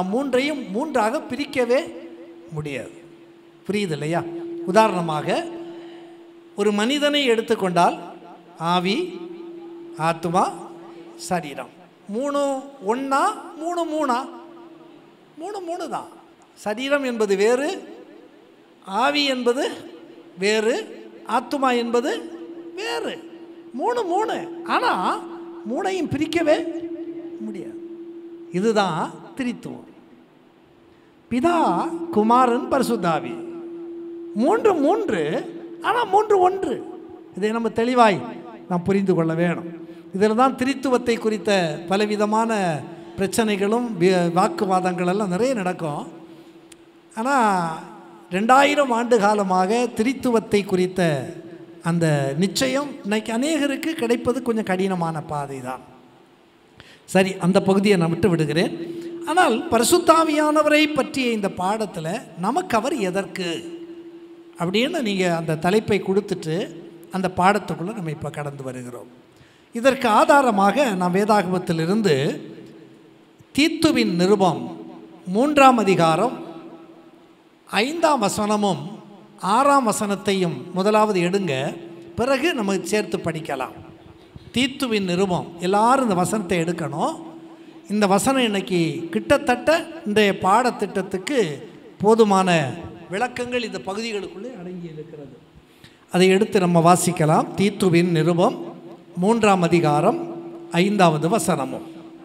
மூன்றையும் மூன்றாக பிரிக்கவே முடியாது புரியுது இல்லையா உதாரணமாக ஒரு மனிதனை எடுத்துக்கொண்டால் ஆவி ஆத்மா சரீரம் மூணு ஒன்றா மூணு மூணா மூணு மூணு தான் சரீரம் என்பது வேறு ஆவி என்பது வேறு ஆத்மா என்பது வேறு மூணு மூணு ஆனால் மூணையும் பிரிக்கவே முடியாது இதுதான் திரித்துவம் பிதா குமாரன் பரிசுத்தாவி மூன்று மூன்று ஆனால் மூன்று ஒன்று இதை நம்ம தெளிவாய் நாம் புரிந்து கொள்ள வேணும் இதில் தான் திரித்துவத்தை குறித்த பலவிதமான பிரச்சனைகளும் வி- வாக்குவாதங்கள் எல்லாம் நிறைய நடக்கும் ஆனால் ரெண்டாயிரம் ஆண்டு காலமாக திரித்துவத்தை குறித்த அந்த நிச்சயம் இன்னைக்கு அநேகருக்கு கிடைப்பது கொஞ்சம் கடினமான பாதை தான் சரி அந்த பகுதியை நான் விட்டு விடுகிறேன் ஆனால் பரிசுத்தாவியானவரை பற்றிய இந்த பாடத்தில் நமக்கு அவர் எதற்கு அப்படின்னு நீங்கள் அந்த தலைப்பை கொடுத்துட்டு அந்த பாடத்துக்குள்ளே நம்ம இப்போ கடந்து வருகிறோம் இதற்கு ஆதாரமாக நான் வேதாகமத்திலிருந்து தீத்துவின் நிருபம் மூன்றாம் அதிகாரம் ஐந்தாம் வசனமும் ஆறாம் வசனத்தையும் முதலாவது எடுங்க பிறகு நம்ம சேர்த்து படிக்கலாம் தீத்துவின் நிருபம் எல்லாரும் இந்த வசனத்தை எடுக்கணும் இந்த வசனம் இன்னைக்கு கிட்டத்தட்ட இன்றைய பாடத்திட்டத்துக்கு போதுமான விளக்கங்கள் இந்த பகுதிகளுக்குள்ளே அடங்கி இருக்கிறது அதை எடுத்து நம்ம வாசிக்கலாம் தீத்துவின் நிருபம் மூன்றாம் அதிகாரம் ஐந்தாவது வசனமும்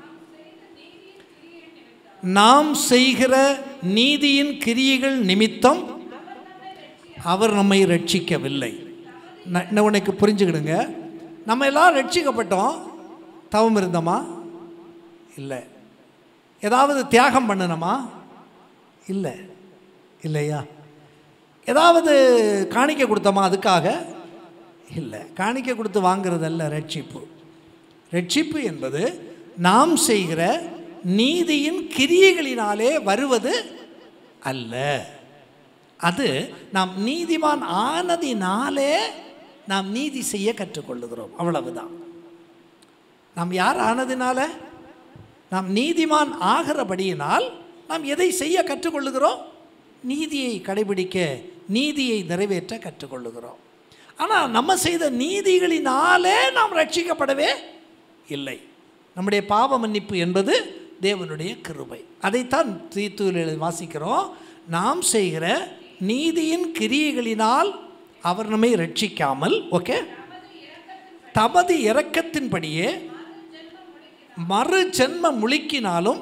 நாம் செய்கிற நீதியின் கிரியைகள் நிமித்தம் அவர் நம்மை ரட்சிக்கவில்லை ந- இன்னும் உனக்கு புரிஞ்சுக்கிடுங்க நம்ம எல்லாம் ரட்சிக்கப்பட்டோம் தவம் இருந்தோமா இல்லை ஏதாவது தியாகம் பண்ணணுமா இல்லை இல்லையா ஏதாவது காணிக்க கொடுத்தோமா அதுக்காக இல்லை காணிக்க கொடுத்து வாங்குறதல்ல ரட்சிப்பு ரட்சிப்பு என்பது நாம் செய்கிற நீதியின் கிரியைகளினாலே வருவது அல்ல அது நாம் நீதிமான் ஆனதினாலே நாம் நீதி செய்ய கற்றுக்கொள்ளுகிறோம் அவ்வளவுதான் நாம் யார் ஆனதினால நாம் நீதிமான் ஆகிறபடியினால் நாம் எதை செய்ய கற்றுக்கொள்ளுகிறோம் நீதியை கடைபிடிக்க நீதியை நிறைவேற்ற கற்றுக்கொள்ளுகிறோம் ஆனால் நம்ம செய்த நீதிகளினாலே நாம் ரட்சிக்கப்படவே இல்லை நம்முடைய பாவ மன்னிப்பு என்பது தேவனுடைய கிருபை அதைத்தான் தீத்துவில் வாசிக்கிறோம் நாம் செய்கிற நீதியின் கிரியைகளினால் அவர் நம்மை ரட்சிக்காமல் ஓகே தமது இரக்கத்தின்படியே மறு ஜென்ம முழுக்கினாலும்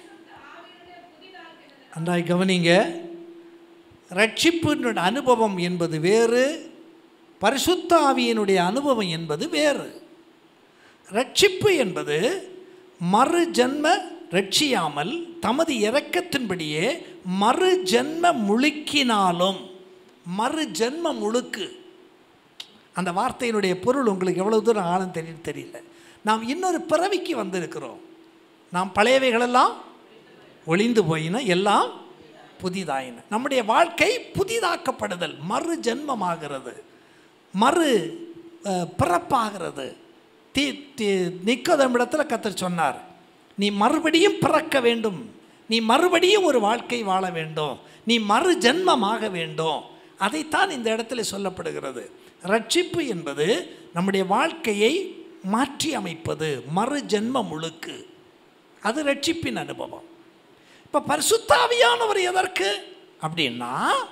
அன்றாய் கவனிங்க ரட்சிப்பினுடைய அனுபவம் என்பது வேறு பரிசுத்த ஆவியினுடைய அனுபவம் என்பது வேறு ரட்சிப்பு என்பது மறு ஜென்ம ரட்சியாமல் தமது இரக்கத்தின்படியே மறு ஜென்ம முழுக்கினாலும் மறு ஜென்ம முழுக்கு அந்த வார்த்தையினுடைய பொருள் உங்களுக்கு எவ்வளவு தூரம் ஆழம் தெரியும் தெரியல நாம் இன்னொரு பிறவிக்கு வந்திருக்கிறோம் நாம் பழையவைகளெல்லாம் ஒளிந்து போயின எல்லாம் புதிதாயின நம்முடைய வாழ்க்கை புதிதாக்கப்படுதல் மறு ஜென்மமாகிறது மறு அஹ், பிறப்பாகிறது தீ தீ நிக்கதமிடத்தில் கத்தர் சொன்னார் நீ மறுபடியும் பிறக்க வேண்டும் நீ மறுபடியும் ஒரு வாழ்க்கை வாழ வேண்டும் நீ மறு ஜென்மமாக வேண்டும் அதைத்தான் இந்த இடத்துல சொல்லப்படுகிறது ரட்சிப்பு என்பது நம்முடைய வாழ்க்கையை மாற்றி அமைப்பது மறு ஜென்ம முழுக்கு அது ரட்சிப்பின் அனுபவம் இப்போ பரிசுத்தாவியானவர் எதற்கு அப்படின்னா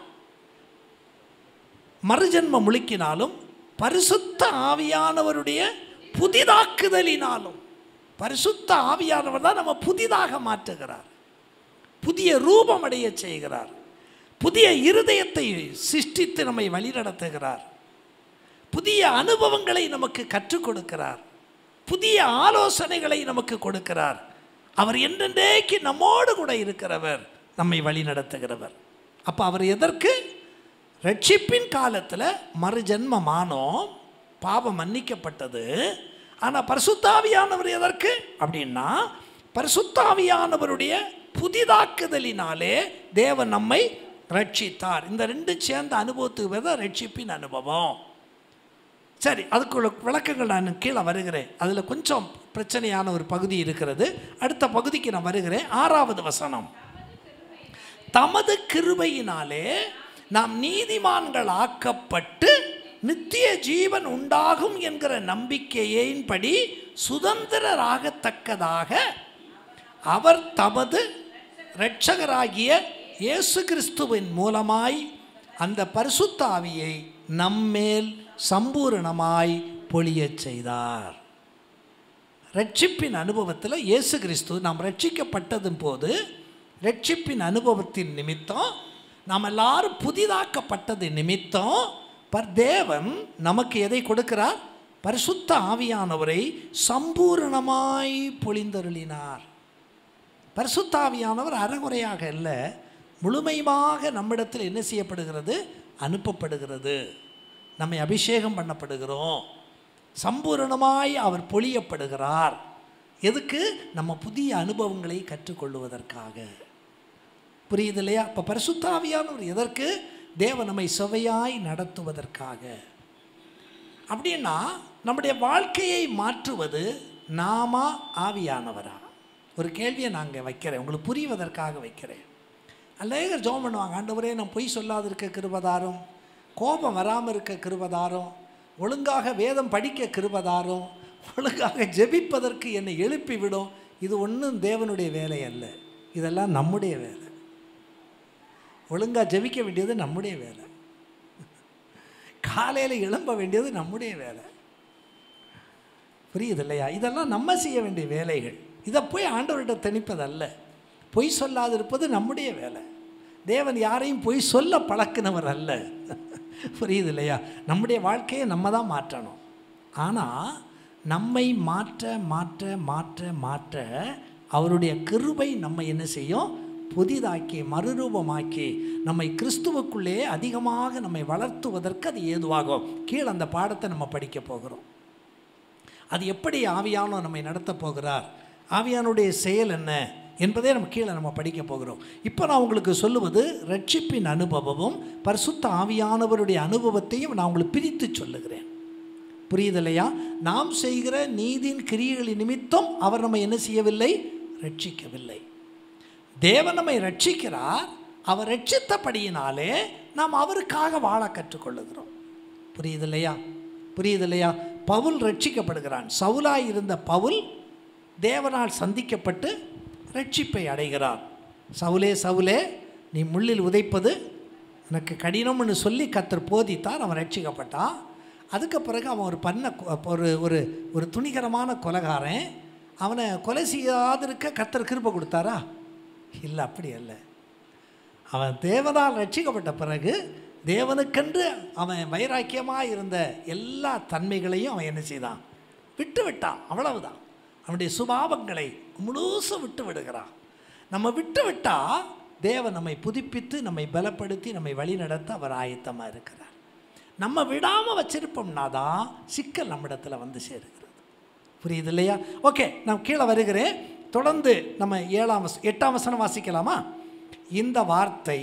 மறுஜென்ம முழுக்கினாலும் பரிசுத்த ஆவியானவருடைய புதிதாக்குதலினாலும் பரிசுத்த ஆவியானவர் தான் நம்ம புதிதாக மாற்றுகிறார் புதிய ரூபம் அடைய செய்கிறார் புதிய இருதயத்தை சிருஷ்டித்து நம்மை வழிநடத்துகிறார் புதிய அனுபவங்களை நமக்கு கற்றுக் கொடுக்கிறார் புதிய ஆலோசனைகளை நமக்கு கொடுக்கிறார் அவர் என்றென்றைக்கு நம்மோடு கூட இருக்கிறவர் நம்மை வழி நடத்துகிறவர் அப்போ அவர் எதற்கு ரட்சிப்பின் காலத்தில் மறுஜென்மமானோம் பாவம் மன்னிக்கப்பட்டது ஆனால் பரிசுத்தாவியானவர் எதற்கு அப்படின்னா பரிசுத்தாவியானவருடைய புதிதாக்குதலினாலே தேவன் நம்மை ரட்சித்தார் இந்த ரெண்டு சேர்ந்த அனுபவத்துக்கு பேர் தான் ரட்சிப்பின் அனுபவம் சரி அதுக்குள்ள விளக்கங்கள் நான் கீழே வருகிறேன் அதில் கொஞ்சம் பிரச்சனையான ஒரு பகுதி இருக்கிறது அடுத்த பகுதிக்கு நான் வருகிறேன் ஆறாவது வசனம் தமது கிருபையினாலே நாம் நீதிமான்கள் ஆக்கப்பட்டு நித்திய ஜீவன் உண்டாகும் என்கிற நம்பிக்கையின்படி சுதந்திரராகத்தக்கதாக அவர் தமது இரட்சகராகிய இயேசு கிறிஸ்துவின் மூலமாய் அந்த பரிசுத்த ஆவியை நம்மேல் சம்பூரணமாய் பொழியச் செய்தார் ரட்சிப்பின் அனுபவத்தில் இயேசு கிறிஸ்து நாம் ரட்சிக்கப்பட்டதும் போது ரட்சிப்பின் அனுபவத்தின் நிமித்தம் நாம் எல்லாரும் புதிதாக்கப்பட்டது நிமித்தம் பர் தேவன் நமக்கு எதை கொடுக்கிறார் பரிசுத்த ஆவியானவரை சம்பூரணமாய் பொழிந்தருளினார் பரிசுத்த ஆவியானவர் அறகுறையாக அல்ல முழுமையாக நம்மிடத்தில் என்ன செய்யப்படுகிறது அனுப்பப்படுகிறது நம்மை அபிஷேகம் பண்ணப்படுகிறோம் சம்பூரணமாய் அவர் பொழியப்படுகிறார் எதுக்கு நம்ம புதிய அனுபவங்களை கற்றுக்கொள்வதற்காக புரியுது இல்லையா இப்போ பரிசுத்தாவியானவர் எதற்கு தேவ நம்மை சுவையாய் நடத்துவதற்காக அப்படின்னா நம்முடைய வாழ்க்கையை மாற்றுவது நாமா ஆவியானவரா ஒரு கேள்வியை நாங்கள் வைக்கிறேன் உங்களுக்கு புரிவதற்காக வைக்கிறேன் அநேகர் ஜோம் பண்ணுவாங்க ஆண்டவரே நான் பொய் சொல்லாது இருக்க கிருபதாரம் கோபம் வராமல் இருக்க கிருபதாரம் ஒழுங்காக வேதம் படிக்க கிருபதாரம் ஒழுங்காக ஜெபிப்பதற்கு என்னை எழுப்பி விடும் இது ஒன்றும் தேவனுடைய வேலை அல்ல இதெல்லாம் நம்முடைய வேலை ஒழுங்காக ஜெபிக்க வேண்டியது நம்முடைய வேலை காலையில் எழும்ப வேண்டியது நம்முடைய வேலை புரியுது இல்லையா இதெல்லாம் நம்ம செய்ய வேண்டிய வேலைகள் இதை போய் ஆண்டவர்கிட்ட திணிப்பதல்ல பொய் சொல்லாதிருப்பது நம்முடைய வேலை தேவன் யாரையும் பொய் சொல்ல பழக்கினவர் அல்ல புரியுது இல்லையா நம்முடைய வாழ்க்கையை நம்ம தான் மாற்றணும் ஆனால் நம்மை மாற்ற மாற்ற மாற்ற மாற்ற அவருடைய கிருபை நம்ம என்ன செய்யும் புதிதாக்கி மறுரூபமாக்கி நம்மை கிறிஸ்துவுக்குள்ளே அதிகமாக நம்மை வளர்த்துவதற்கு அது ஏதுவாகும் கீழே அந்த பாடத்தை நம்ம படிக்க போகிறோம் அது எப்படி ஆவியானோ நம்மை நடத்த போகிறார் ஆவியானுடைய செயல் என்ன என்பதை நம்ம கீழே நம்ம படிக்க போகிறோம் இப்போ நான் உங்களுக்கு சொல்லுவது ரட்சிப்பின் அனுபவமும் பரிசுத்த ஆவியானவருடைய அனுபவத்தையும் நான் உங்களுக்கு பிரித்து சொல்லுகிறேன் புரியுது இல்லையா நாம் செய்கிற நீதியின் கிரியைகளின் நிமித்தம் அவர் நம்ம என்ன செய்யவில்லை ரட்சிக்கவில்லை தேவன் நம்மை ரட்சிக்கிறார் அவர் ரட்சித்தபடியினாலே நாம் அவருக்காக வாழ கற்றுக்கொள்ளுகிறோம் புரியுது இல்லையா புரியுது இல்லையா பவுல் ரட்சிக்கப்படுகிறான் சவுலாய் இருந்த பவுல் தேவனால் சந்திக்கப்பட்டு ரட்சிப்பை அடைகிறான் சவுலே சவுலே நீ முள்ளில் உதைப்பது எனக்கு கடினம்னு சொல்லி கத்தர் போதித்தார் அவன் ரட்சிக்கப்பட்டான் அதுக்கு பிறகு அவன் ஒரு பண்ண ஒரு ஒரு ஒரு துணிகரமான கொலகாரன் அவனை கொலை செய்யாதிருக்க கத்தர் கிருப கொடுத்தாரா இல்லை அப்படி அல்ல அவன் தேவனால் ரட்சிக்கப்பட்ட பிறகு தேவனுக்கென்று அவன் வைராக்கியமாக இருந்த எல்லா தன்மைகளையும் அவன் என்ன செய்தான் விட்டு விட்டான் அவ்வளவுதான் அவனுடைய சுபாவங்களை முழுசும் விட்டு விடுகிறான் நம்ம விட்டு விட்டால் தேவன் நம்மை புதுப்பித்து நம்மை பலப்படுத்தி நம்மை வழிநடத்த அவர் ஆயத்தமாக இருக்கிறார் நம்ம விடாமல் வச்சிருப்போம்னா தான் சிக்கல் நம்மிடத்தில் வந்து சேருகிறது புரியுது இல்லையா ஓகே நான் கீழே வருகிறேன் தொடர்ந்து நம்ம ஏழாம் வச எட்டாம் வசனம் வாசிக்கலாமா இந்த வார்த்தை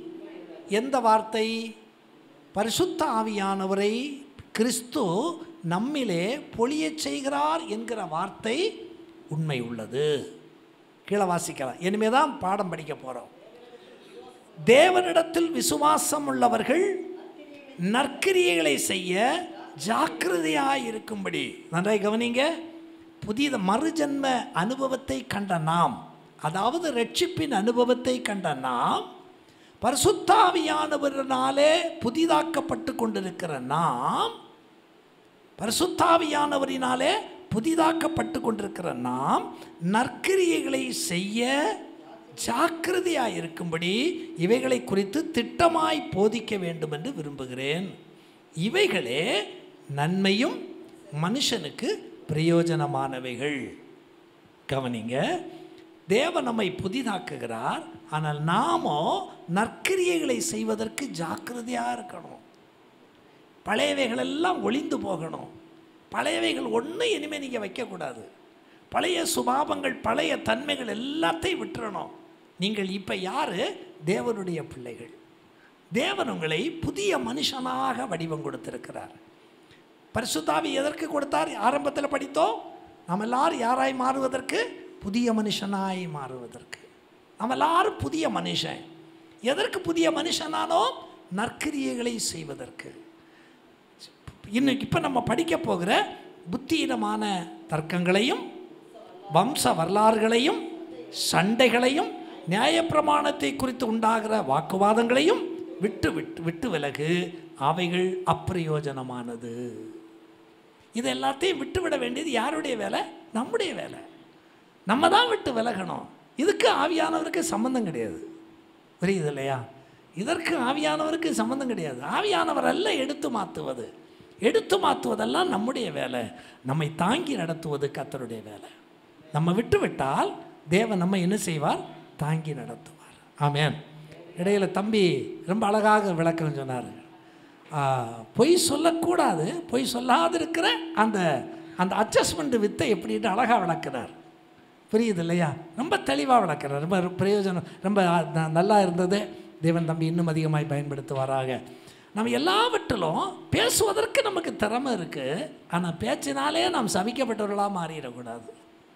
எந்த வார்த்தை பரிசுத்த ஆவியானவரை கிறிஸ்து நம்மிலே பொழியச் செய்கிறார் என்கிற வார்த்தை உண்மை உள்ளது கீழே வாசிக்கலாம் இனிமே தான் பாடம் படிக்க போகிறோம் தேவனிடத்தில் விசுவாசம் உள்ளவர்கள் நற்கிரியைகளை செய்ய ஜாக்கிரதையாக இருக்கும்படி நன்றாய் கவனிங்க புதிய மறுஜன்ம அனுபவத்தை கண்ட நாம் அதாவது ரட்சிப்பின் அனுபவத்தை கண்ட நாம் பரிசுத்தாவியானவரினாலே புதிதாக்கப்பட்டு கொண்டிருக்கிற நாம் பரிசுத்தாவியானவரினாலே புதிதாக்கப்பட்டு கொண்டிருக்கிற நாம் நற்கிரியைகளை செய்ய ஜாக்கிரதையாக இருக்கும்படி இவைகளை குறித்து திட்டமாய் போதிக்க வேண்டும் என்று விரும்புகிறேன் இவைகளே நன்மையும் மனுஷனுக்கு பிரயோஜனமானவைகள் கவனிங்க தேவன் நம்மை புதிதாக்குகிறார் ஆனால் நாமோ நற்கிரியைகளை செய்வதற்கு ஜாக்கிரதையாக இருக்கணும் பழையவைகள் எல்லாம் ஒளிந்து போகணும் பழையவைகள் ஒன்றும் இனிமேல் நீங்கள் வைக்கக்கூடாது பழைய சுபாவங்கள் பழைய தன்மைகள் எல்லாத்தையும் விட்டுறணும் நீங்கள் இப்போ யார் தேவனுடைய பிள்ளைகள் தேவன் உங்களை புதிய மனுஷனாக வடிவம் கொடுத்திருக்கிறார் பரிசுத்தாவி எதற்கு கொடுத்தார் ஆரம்பத்தில் படித்தோம் நம்ம எல்லாரும் யாராய் மாறுவதற்கு புதிய மனுஷனாய் மாறுவதற்கு நம்ம எல்லாரும் புதிய மனுஷன் எதற்கு புதிய மனுஷனானோம் நற்கிரியைகளை செய்வதற்கு இன்னைக்கு இப்போ நம்ம படிக்க போகிற புத்தியினமான தர்க்கங்களையும் வம்ச வரலாறுகளையும் சண்டைகளையும் நியாயப்பிரமாணத்தை குறித்து உண்டாகிற வாக்குவாதங்களையும் விட்டு விட்டு விட்டு விலகு அவைகள் அப்பிரயோஜனமானது இது எல்லாத்தையும் விட்டு விட வேண்டியது யாருடைய வேலை நம்முடைய வேலை நம்ம தான் விட்டு விலகணும் இதுக்கு ஆவியானவருக்கு சம்மந்தம் கிடையாது புரியுது இல்லையா இதற்கு ஆவியானவருக்கு சம்மந்தம் கிடையாது ஆவியானவர் அல்ல எடுத்து மாற்றுவது எடுத்து மாற்றுவதெல்லாம் நம்முடைய வேலை நம்மை தாங்கி நடத்துவது கத்தருடைய வேலை நம்ம விட்டு விட்டால் தேவன் நம்ம என்ன செய்வார் தாங்கி நடத்துவார் ஆமென் இடையில தம்பி ரொம்ப அழகாக விளக்கம் சொன்னார் ஆ, பொய் சொல்லக்கூடாது பொய் சொல்லாதிருக்கிற அந்த அந்த அட்ஜஸ்ட்மெண்ட் வித்தை எப்படின்னு அழகாக விளக்குனார் புரியுது இல்லையா ரொம்ப தெளிவாக விளக்குறார் ரொம்ப பிரயோஜனம் ரொம்ப ந- நல்லா இருந்தது தேவன் தம்பி இன்னும் அதிகமாய் பயன்படுத்துவாராக நம்ம எல்லாவற்றிலும் பேசுவதற்கு நமக்கு திறமை இருக்குது ஆனால் பேச்சினாலே நாம் சபிக்கப்பட்டவர்களாக மாறிடக்கூடாது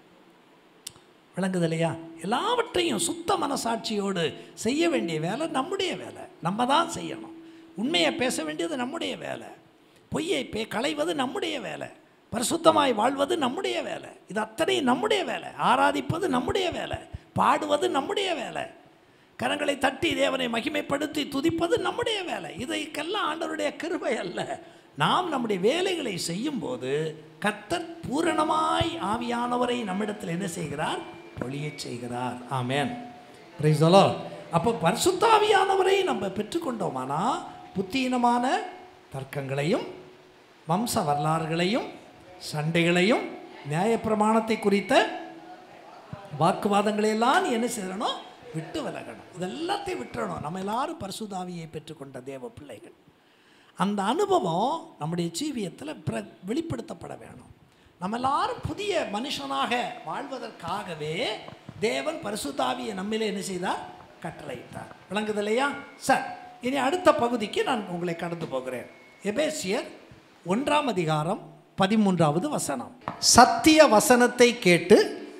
விளங்குது இல்லையா எல்லாவற்றையும் சுத்த மனசாட்சியோடு செய்ய வேண்டிய வேலை நம்முடைய வேலை நம்ம தான் செய்யணும் உண்மையை பேச வேண்டியது நம்முடைய வேலை பொய்யை பே களைவது நம்முடைய வேலை பரிசுத்தமாய் வாழ்வது நம்முடைய வேலை இது அத்தனை நம்முடைய வேலை ஆராதிப்பது நம்முடைய வேலை பாடுவது நம்முடைய வேலை கரங்களை தட்டி தேவனை மகிமைப்படுத்தி துதிப்பது நம்முடைய வேலை இதைக்கெல்லாம் ஆண்டவருடைய கிருபை அல்ல நாம் நம்முடைய வேலைகளை செய்யும்போது கர்த்தர் பூரணமாய் ஆவியானவரை நம்மிடத்தில் என்ன செய்கிறார் பொழியச் செய்கிறார் ஆமென் பிரைஸ் அப்போ பரிசுத்தாவியானவரை நம்ம பெற்றுக்கொண்டோமானா புத்தீனமான தர்க்கங்களையும் வம்ச வரலாறுகளையும் சண்டைகளையும் நியாயப்பிரமாணத்தை குறித்த வாக்குவாதங்களையெல்லாம் நீ என்ன செய்யணும் விட்டு விலகணும் இதெல்லாத்தையும் விட்டுறணும் நம்ம எல்லாரும் பரிசுதாவியை பெற்றுக்கொண்ட தேவ பிள்ளைகள் அந்த அனுபவம் நம்முடைய ஜீவியத்தில் பிர வெளிப்படுத்தப்பட வேணும் நம்ம எல்லாரும் புதிய மனுஷனாக வாழ்வதற்காகவே தேவன் பரிசுத்தாவியை நம்மிலே என்ன செய்தார் கட்டளையிட்டார் விளங்குது இல்லையா சார் இனி அடுத்த பகுதிக்கு நான் உங்களை கடந்து போகிறேன் எபேசியர் ஒன்றாம் அதிகாரம் பதிமூன்றாவது வசனம் சத்திய வசனத்தை கேட்டு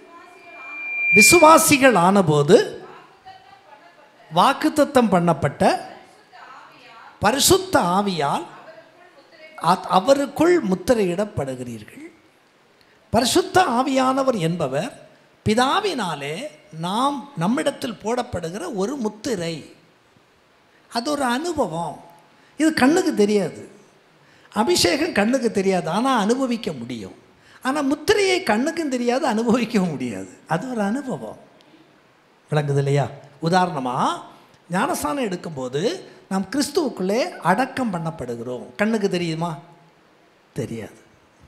விசுவாசிகள் ஆனபோது வாக்குத்தத்தம் பண்ணப்பட்ட பரிசுத்த ஆவியால் அ- அவருக்குள் முத்திரையிடப்படுகிறீர்கள் பரிசுத்த ஆவியானவர் என்பவர் பிதாவினாலே நாம் நம்மிடத்தில் போடப்படுகிற ஒரு முத்திரை அது ஒரு அனுபவம் இது கண்ணுக்கு தெரியாது அபிஷேகம் கண்ணுக்கு தெரியாது ஆனால் அனுபவிக்க முடியும் ஆனால் முத்திரையை கண்ணுக்கும் தெரியாது அனுபவிக்கவும் முடியாது அது ஒரு அனுபவம் விளங்குது இல்லையா உதாரணமாக ஞானஸ்தானம் எடுக்கும்போது நாம் கிறிஸ்துவுக்குள்ளே அடக்கம் பண்ணப்படுகிறோம் கண்ணுக்கு தெரியுமா தெரியாது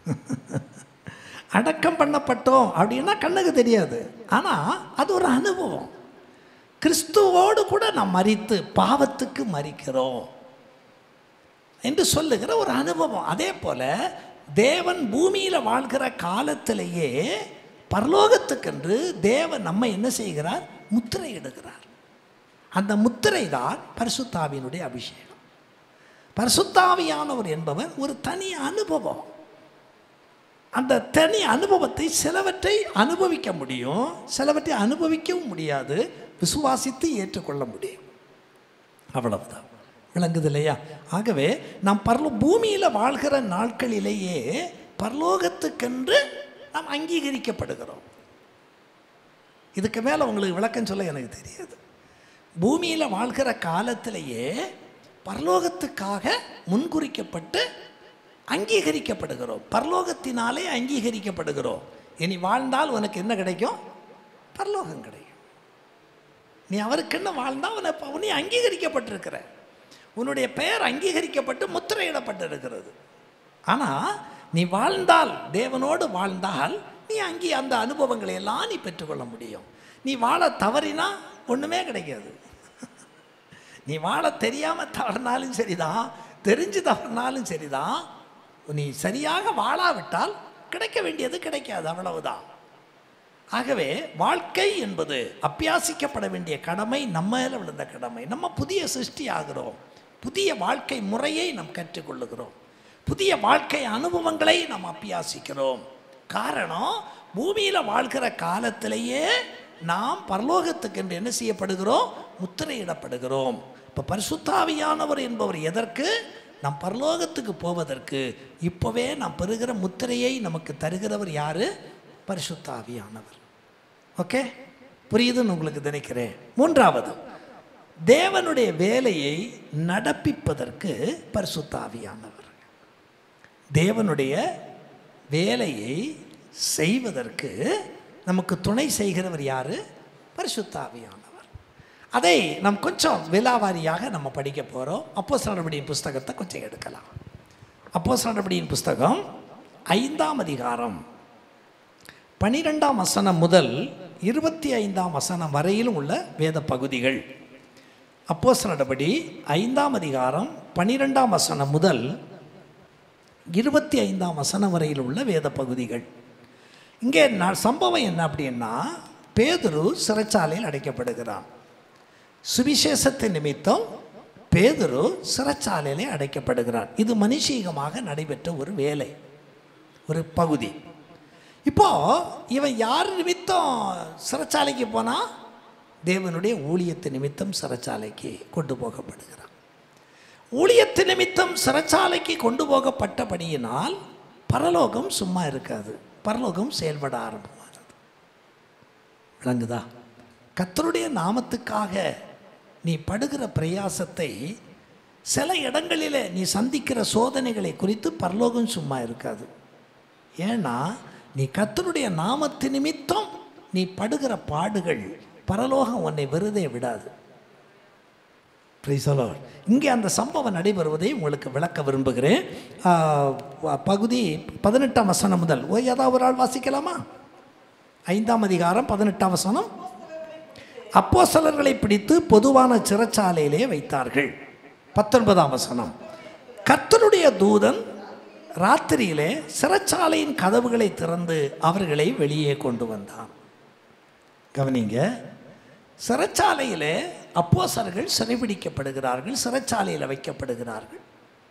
அடக்கம் பண்ணப்பட்டோம் அப்படின்னா கண்ணுக்கு தெரியாது ஆனால் அது ஒரு அனுபவம் கிறிஸ்துவோடு கூட நாம் மறித்து பாவத்துக்கு மறிக்கிறோம் என்று சொல்லுகிற ஒரு அனுபவம் அதே போல தேவன் பூமியில் வாழ்கிற காலத்திலேயே பரலோகத்துக்கென்று தேவன் நம்ம என்ன செய்கிறார் முத்திரை இடுகிறார் அந்த முத்திரை தான் பரிசுத்தாவியினுடைய அபிஷேகம் பரிசுத்தாவியானவர் என்பவர் ஒரு தனி அனுபவம் அந்த தனி அனுபவத்தை சிலவற்றை அனுபவிக்க முடியும் சிலவற்றை அனுபவிக்கவும் முடியாது விசுவாசித்து ஏற்றுக்கொள்ள முடியும் அவ்வளவுதான் விளங்குது இல்லையா ஆகவே நாம் பரலோ பூமியில் வாழ்கிற நாட்களிலேயே பரலோகத்துக்கென்று நாம் அங்கீகரிக்கப்படுகிறோம் இதுக்கு மேலே உங்களுக்கு விளக்கம் சொல்ல எனக்கு தெரியாது பூமியில் வாழ்கிற காலத்திலேயே பரலோகத்துக்காக முன்குறிக்கப்பட்டு அங்கீகரிக்கப்படுகிறோம் பரலோகத்தினாலே அங்கீகரிக்கப்படுகிறோம் இனி வாழ்ந்தால் உனக்கு என்ன கிடைக்கும் பரலோகம் கிடைக்கும் நீ அவருக்கு என்ன வாழ்ந்தால் உன நீ அங்கீகரிக்கப்பட்டிருக்கிற உன்னுடைய பெயர் அங்கீகரிக்கப்பட்டு முத்திரையிடப்பட்டிருக்கிறது ஆனால் நீ வாழ்ந்தால் தேவனோடு வாழ்ந்தால் நீ அங்கே அந்த அனுபவங்களை எல்லாம் நீ பெற்றுக்கொள்ள முடியும் நீ வாழ தவறினா ஒன்றுமே கிடைக்காது நீ வாழ தெரியாமல் தவறினாலும் சரிதான் தெரிஞ்சு தவறினாலும் சரிதான் நீ சரியாக வாழாவிட்டால் கிடைக்க வேண்டியது கிடைக்காது அவ்வளவுதான் ஆகவே வாழ்க்கை என்பது அப்பியாசிக்கப்பட வேண்டிய கடமை நம்ம மேல விழுந்த கடமை நம்ம புதிய சிருஷ்டி ஆகிறோம் புதிய வாழ்க்கை முறையை நாம் கற்றுக்கொள்ளுகிறோம் புதிய வாழ்க்கை அனுபவங்களை நாம் அப்பியாசிக்கிறோம் காரணம் பூமியில் வாழ்கிற காலத்திலேயே நாம் பரலோகத்துக்கு என்று என்ன செய்யப்படுகிறோம் முத்திரையிடப்படுகிறோம் இப்போ பரிசுத்தாவியானவர் என்பவர் எதற்கு நம் பரலோகத்துக்கு போவதற்கு இப்போவே நாம் பெறுகிற முத்திரையை நமக்கு தருகிறவர் யாரு பரிசுத்தாவியானவர் ஓகே புரியுதுன்னு உங்களுக்கு நினைக்கிறேன் மூன்றாவது தேவனுடைய வேலையை நடப்பிப்பதற்கு பரிசுத்தாவியானவர் தேவனுடைய வேலையை செய்வதற்கு நமக்கு துணை செய்கிறவர் யாரு பரிசுத்தாவியானவர் அதை நாம் கொஞ்சம் விலாவாரியாக நம்ம படிக்க போகிறோம் அப்போ நடவடியின் புஸ்தகத்தை கொஞ்சம் எடுக்கலாம் அப்போ நடவடியின் புஸ்தகம் ஐந்தாம் அதிகாரம் பனிரெண்டாம் வசனம் முதல் இருபத்தி ஐந்தாம் வசனம் வரையிலும் உள்ள வேத பகுதிகள் அப்போஸ் நடபடி ஐந்தாம் அதிகாரம் பனிரெண்டாம் வசனம் முதல் இருபத்தி ஐந்தாம் வசனம் வரையில் உள்ள வேத பகுதிகள் இங்கே நான் சம்பவம் என்ன அப்படின்னா பேதுரு சிறைச்சாலையில் அடைக்கப்படுகிறான் சுவிசேஷத்தின் நிமித்தம் பேதுரு சிறைச்சாலையிலே அடைக்கப்படுகிறான் இது மனுஷீகமாக நடைபெற்ற ஒரு வேலை ஒரு பகுதி இப்போ இவன் யார் நிமித்தம் சிறைச்சாலைக்கு போனால் தேவனுடைய ஊழியத்து நிமித்தம் சிறைச்சாலைக்கு கொண்டு போகப்படுகிறான் ஊழியத்து நிமித்தம் சிறைச்சாலைக்கு கொண்டு போகப்பட்டபடியினால் பரலோகம் சும்மா இருக்காது பரலோகம் செயல்பட ஆரம்பமானது விளங்குதா கத்தருடைய நாமத்துக்காக நீ படுகிற பிரயாசத்தை சில இடங்களில் நீ சந்திக்கிற சோதனைகளை குறித்து பரலோகம் சும்மா இருக்காது ஏன்னா நீ கத்தருடைய நாமத்து நிமித்தம் நீ படுகிற பாடுகள் பரலோகம் உன்னை வெறுதே விடாது பிரைசலோ இங்கே அந்த சம்பவம் நடைபெறுவதை உங்களுக்கு விளக்க விரும்புகிறேன் ஆ, பகுதி பதினெட்டாம் வசனம் முதல் ஓ ஏதாவது ஒரு ஆள் வாசிக்கலாமா ஐந்தாம் அதிகாரம் பதினெட்டாம் வசனம் அப்போஸ்தலர்களை பிடித்து பொதுவான சிறைச்சாலையிலே வைத்தார்கள் பத்தொன்பதாம் வசனம் கர்த்தருடைய தூதன் ராத்திரியிலே சிறைச்சாலையின் கதவுகளை திறந்து அவர்களை வெளியே கொண்டு வந்தான் கவனிங்க சிறைச்சாலையிலே அப்போசர்கள் சிறைபிடிக்கப்படுகிறார்கள் சிறைச்சாலையில் வைக்கப்படுகிறார்கள்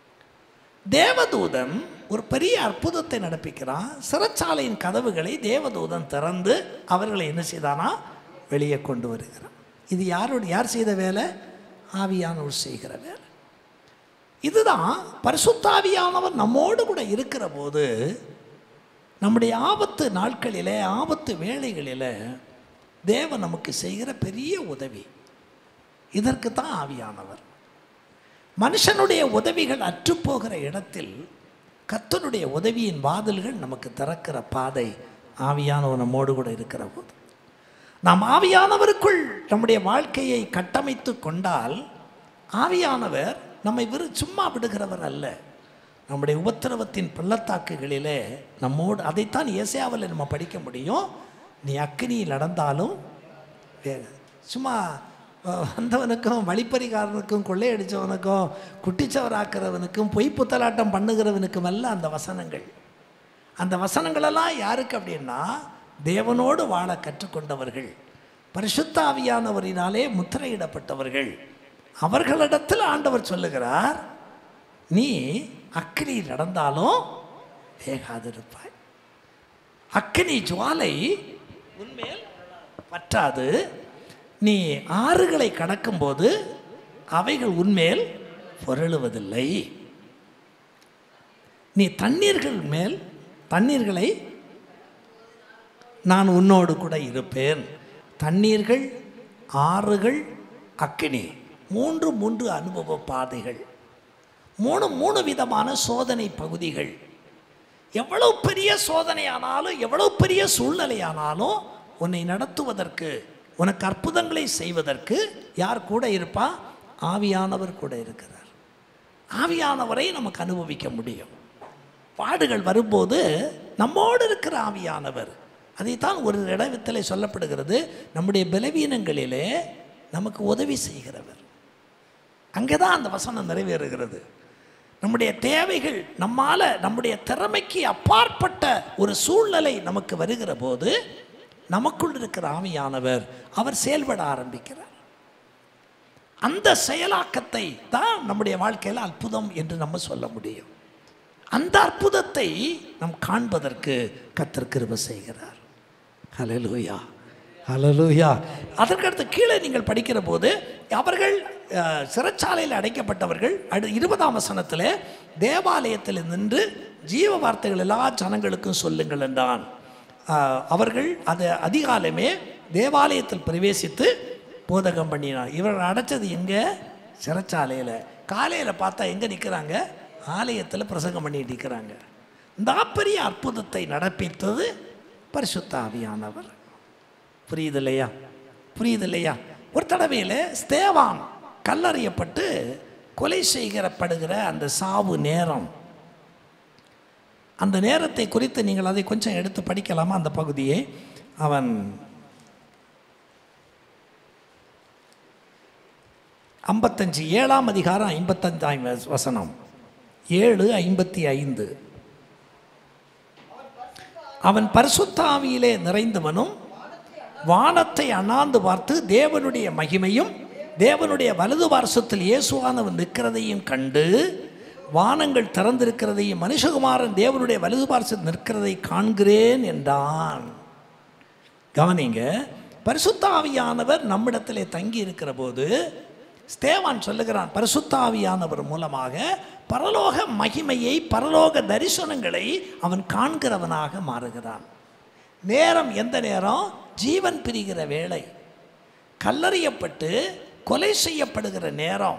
தேவதூதன் ஒரு பெரிய அற்புதத்தை நடப்பிக்கிறான் சிறைச்சாலையின் கதவுகளை தேவதூதன் திறந்து அவர்களை என்ன செய்தானா வெளியே கொண்டு வருகிறான் இது யாரோட யார் செய்த வேலை ஆவியானவர் செய்கிற வேலை இதுதான் பரிசுத்தாவியானவர் நம்மோடு கூட இருக்கிற போது நம்முடைய ஆபத்து நாட்களிலே ஆபத்து வேளைகளிலே தேவன் நமக்கு செய்கிற பெரிய உதவி இதற்கு தான் ஆவியானவர் மனுஷனுடைய உதவிகள் அற்றுப்போகிற இடத்தில் கர்த்தருடைய உதவியின் வாதில்கள் நமக்கு திறக்கிற பாதை ஆவியானவர் நம்மோடு கூட இருக்கிற போது நாம் ஆவியானவருக்குள் நம்முடைய வாழ்க்கையை கட்டமைத்து கொண்டால் ஆவியானவர் நம்மை வெறு சும்மா விடுகிறவர் அல்ல நம்முடைய உபத்திரவத்தின் பள்ளத்தாக்குகளிலே நம்மோடு அதைத்தான் இயேசையாவில் நம்ம படிக்க முடியும் நீ அக்கினியில் நடந்தாலும் வேக சும்மா அஹ், வந்தவனுக்கும் வழிப்பறிகாரனுக்கும் கொள்ளையடித்தவனுக்கும் குட்டிச்சவராக்கிறவனுக்கும் பொய் புத்தலாட்டம் பண்ணுகிறவனுக்கும் எல்லாம் அந்த வசனங்கள் அந்த வசனங்களெல்லாம் யாருக்கு அப்படின்னா தேவனோடு வாழ கற்றுக்கொண்டவர்கள் பரிசுத்த ஆவியானவரினாலே முத்திரையிடப்பட்டவர்கள் அவர்களிடத்தில் ஆண்டவர் சொல்லுகிறார் நீ அக்கினி நடந்தாலும் வேகாதிருப்பாய் அக்கினி ஜுவாலை உன்மேல் பற்றாது நீ ஆறுகளை கடக்கும்போது அவைகள் உன்மேல் பொருளுவதில்லை நீ தண்ணீர்கள் மேல் தண்ணீர்களை நான் உன்னோடு கூட இருப்பேன் தண்ணீர்கள் ஆறுகள் அக்கினி மூன்று மூன்று அனுபவ பாதைகள் மூணு மூணு விதமான சோதனை பகுதிகள் எவ்வளவு பெரிய சோதனையானாலும் எவ்வளவு பெரிய சூழ்நிலையானாலும் உன்னை நடத்துவதற்கு உனக்கு அற்புதங்களை செய்வதற்கு யார் கூட இருப்பா ஆவியானவர் கூட இருக்கிறார் ஆவியானவரை நமக்கு அனுபவிக்க முடியும் பாடுகள் வரும்போது நம்மோடு இருக்கிற ஆவியானவர் அதைத்தான் ஒரு இடத்தில் சொல்லப்படுகிறது நம்முடைய பலவீனங்களிலே நமக்கு உதவி செய்கிறவர் அங்கே தான் அந்த வசனம் நிறைவேறுகிறது நம்முடைய தேவைகள் நம்மால் நம்முடைய திறமைக்கு அப்பாற்பட்ட ஒரு சூழ்நிலை நமக்கு வருகிற போது நமக்குள் இருக்கிற ஆவியானவர் அவர் செயல்பட ஆரம்பிக்கிறார் அந்த செயலாக்கத்தை தான் நம்முடைய வாழ்க்கையில் அற்புதம் என்று நம்ம சொல்ல முடியும் அந்த அற்புதத்தை நாம் காண்பதற்கு கத்தர் கிருபை செய்கிறார் ஹalleluya ஹalleluya அதற்கடுத்து கீழே நீங்கள் படிக்கிற போது அவர்கள் அஹ், சிறைச்சாலையில் அடைக்கப்பட்டவர்கள் அடு இருபதாம் வசனத்தில் தேவாலயத்தில் நின்று ஜீவ வார்த்தைகள் எல்லா ஜனங்களுக்கும் சொல்லுங்கள் என்றான் அஹ், அவர்கள் அது அதிகாலமே தேவாலயத்தில் பிரவேசித்து போதகம் பண்ணினார் இவர்கள் அடைச்சது எங்கே சிறைச்சாலையில் காலையில் பார்த்தா எங்கே நிற்கிறாங்க ஆலயத்தில் பிரசங்கம் பண்ணிட்டு நிற்கிறாங்க இந்த பெரிய அற்புதத்தை நடப்பித்தது பரிசுத்த ஆவியானவர் புரியுது இல்லையா புரியுது இல்லையா ஒரு தடவையில் ஸ்தேவான் கல்லறியப்பட்டு கொலை செய்கிறப்படுகிற அந்த சாவு நேரம் அந்த நேரத்தை குறித்து நீங்கள் அதை கொஞ்சம் எடுத்து படிக்கலாமா அந்த பகுதியை அவன் ஐம்பத்தஞ்சு ஏழாம் அதிகாரம் ஐம்பத்தஞ்சாம் வசனம் ஏழு ஐம்பத்தி ஐந்து அவன் பரிசுத்தாவியிலே நிறைந்தவனும் வானத்தை அண்ணாந்து பார்த்து தேவனுடைய மகிமையும் தேவனுடைய வலது பார்சத்தில் இயேசுவானவன் நிற்கிறதையும் கண்டு வானங்கள் திறந்திருக்கிறதையும் மனுஷகுமாரன் தேவனுடைய வலது பார்சத்தில் நிற்கிறதை காண்கிறேன் என்றான் கவனிங்க பரிசுத்த ஆவியானவர் நம்மிடத்திலே தங்கி இருக்கிற போது ஸ்தேவான் சொல்லுகிறான் பரிசுத்த ஆவியானவர் மூலமாக பரலோக மகிமையை பரலோக தரிசனங்களை அவன் காண்கிறவனாக மாறுகிறான் நேரம் எந்த நேரம் ஜீவன் பிரிகிற வேளை கல்லறியப்பட்டு கொலை செய்யப்படுகிற நேரம்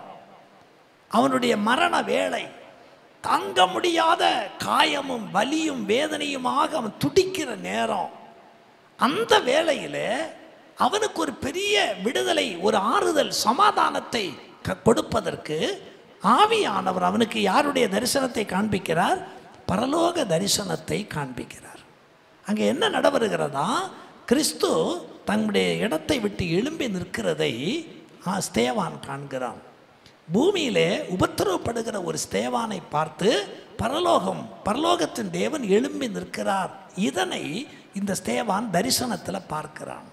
அவனுடைய மரண வேளை தாங்க முடியாத காயமும் வலியும் வேதனையுமாக அவன் துடிக்கிற நேரம் அந்த வேளையில் அவனுக்கு ஒரு பெரிய விடுதலை ஒரு ஆறுதல் சமாதானத்தை க- கொடுப்பதற்கு ஆவியானவர் அவனுக்கு யாருடைய தரிசனத்தை காண்பிக்கிறார் பரலோக தரிசனத்தை காண்பிக்கிறார் அங்கே என்ன நடைபெறுகிறதா கிறிஸ்து தன்னுடைய இடத்தை விட்டு எழும்பி நிற்கிறதை ஆ, ஸ்தேவான் காண்கிறான் பூமியிலே உபத்திரவப்படுகிற ஒரு ஸ்தேவானை பார்த்து பரலோகம் பரலோகத்தின் தேவன் எழும்பி நிற்கிறார் இதனை இந்த ஸ்தேவான் தரிசனத்தில் பார்க்கிறான்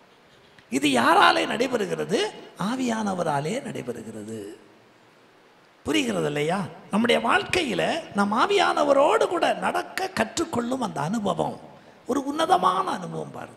இது யாராலே நடைபெறுகிறது ஆவியானவராலே நடைபெறுகிறது புரிகிறது இல்லையா நம்முடைய வாழ்க்கையில் நம் ஆவியானவரோடு கூட நடக்க கற்றுக்கொள்ளும் அந்த அனுபவம் ஒரு உன்னதமான அனுபவம் பாருங்க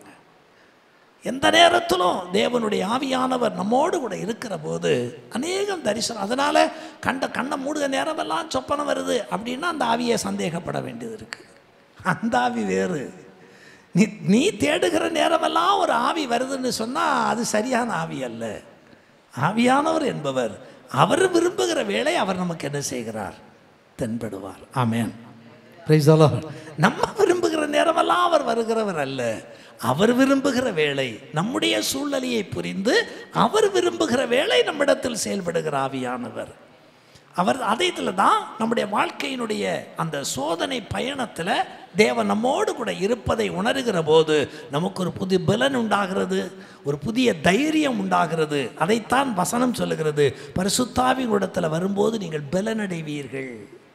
எந்த நேரத்திலும் தேவனுடைய ஆவியானவர் நம்மோடு கூட இருக்கிற போது அநேகம் தரிசனம் அதனால கண்ட கண்ணை மூடுக நேரமெல்லாம் சொப்பனம் வருது அப்படின்னா அந்த ஆவியை சந்தேகப்பட வேண்டியது இருக்கு அந்த ஆவி வேறு நீ நீ தேடுகிற நேரமெல்லாம் ஒரு ஆவி வருதுன்னு சொன்னால் அது சரியான ஆவி அல்ல ஆவியானவர் என்பவர் அவர் விரும்புகிற வேளை அவர் நமக்கு என்ன செய்கிறார் தென்படுவார் ஆமென் Praise the Lord. நம்ம விரும்புகிற நேரமெல்லாம் அவர் வருகிறவர் அல்ல அவர் விரும்புகிற வேளை நம்முடைய சூழ்நிலையை புரிந்து அவர் விரும்புகிற வேளை நம்மிடத்தில் செயல்படுகிற ஆவியானவர் அவர் அதே இதில் தான் நம்முடைய வாழ்க்கையினுடைய அந்த சோதனை பயணத்தில் தேவன் நம்மோடு கூட இருப்பதை உணர்கிற போது நமக்கு ஒரு புது பலன் உண்டாகிறது ஒரு புதிய தைரியம் உண்டாகிறது அதைத்தான் வசனம் சொல்லுகிறது பரிசுத்தாவின் இடத்துல வரும்போது நீங்கள் பலனடைவீர்கள்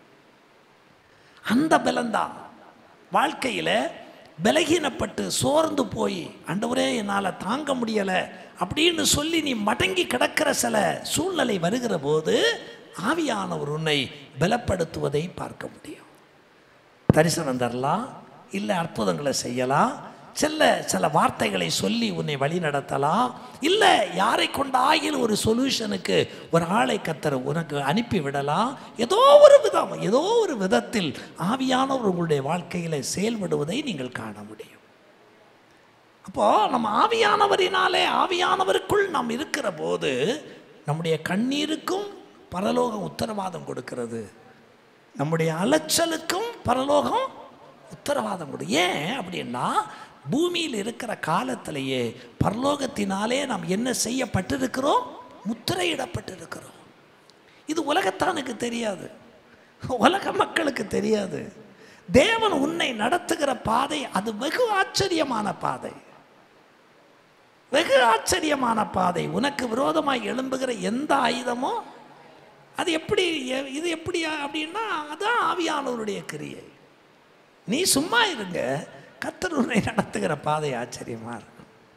அந்த பலன்தான் வாழ்க்கையில் பலகீனப்பட்டு சோர்ந்து போய் ஆண்டவரே என்னால் தாங்க முடியலை அப்படின்னு சொல்லி நீ மடங்கி கிடக்கிற சில சூழ்நிலை வருகிற போது ஆவியானவர் உன்னை பலப்படுத்துவதை பார்க்க முடியும் தரிசனம் தரலாம் இல்லை அற்புதங்களை செய்யலாம் சில சில வார்த்தைகளை சொல்லி உன்னை வழி நடத்தலாம் இல்லை யாரை கொண்டாகிலும் ஒரு சொல்யூஷனுக்கு ஒரு ஆளை கத்தர் உனக்கு அனுப்பி விடலாம் ஏதோ ஒரு விதம் ஏதோ ஒரு விதத்தில் ஆவியானவர் உங்களுடைய வாழ்க்கையில் செயல்படுவதை நீங்கள் காண முடியும் அப்போ நம்ம ஆவியானவரினாலே ஆவியானவருக்குள் நாம் இருக்கிற போது நம்முடைய கண்ணீருக்கும் பரலோகம் உத்தரவாதம் கொடுக்கிறது நம்முடைய அலைச்சலுக்கும் பரலோகம் உத்தரவாதம் கொடு ஏன் அப்படின்னா பூமியில் இருக்கிற காலத்திலேயே பரலோகத்தினாலே நாம் என்ன செய்யப்பட்டிருக்கிறோம் முத்திரையிடப்பட்டிருக்கிறோம் இது உலகத்தானுக்கு தெரியாது உலக மக்களுக்கு தெரியாது தேவன் உன்னை நடத்துகிற பாதை அது வெகு ஆச்சரியமான பாதை வெகு ஆச்சரியமான பாதை உனக்கு விரோதமாய் எழும்புகிற எந்த ஆயுதமும் அது எப்படி எ- இது எப்படி அப்படின்னா அதான் ஆவியானவருடைய கிரியை நீ சும்மா இருங்க கத்தர் உன்னை நடத்துகிற பாதை ஆச்சரியமா இருக்கும்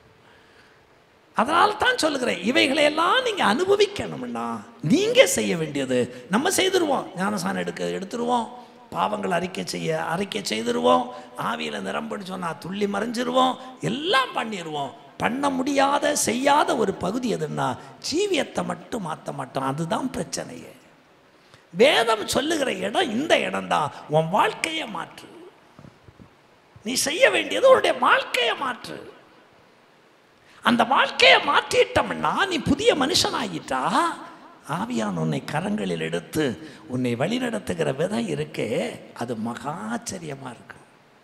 அதனால தான் சொல்லுகிறேன் இவைகளையெல்லாம் நீங்கள் அனுபவிக்கணும்னா நீங்கள் செய்ய வேண்டியது நம்ம செய்திருவோம் ஞானசானம் எடுக்க எடுத்துருவோம் பாவங்கள் அறிக்கை செய்ய அறிக்கை செய்திருவோம் ஆவியில் நிரம்படி சொன்னால் துள்ளி மறைஞ்சிருவோம் எல்லாம் பண்ணிடுவோம் பண்ண முடியாத செய்யாத ஒரு பகுதி எதுன்னா ஜீவியத்தை மட்டும் மாற்ற மாட்டோம் அதுதான் பிரச்சனையே வேதம் சொல்லுகிற இடம் இந்த இடம்தான் உன் வாழ்க்கையை மாற்று நீ செய்ய வேண்டியது உன்னுடைய வாழ்க்கையை மாற்று அந்த வாழ்க்கையை மாற்றிட்டோம்னா நீ புதிய மனுஷனாகிட்டா ஆவியான் உன்னை கரங்களில் எடுத்து உன்னை வழிநடத்துகிற விதம் இருக்கே அது மகாச்சரியமா இருக்கும்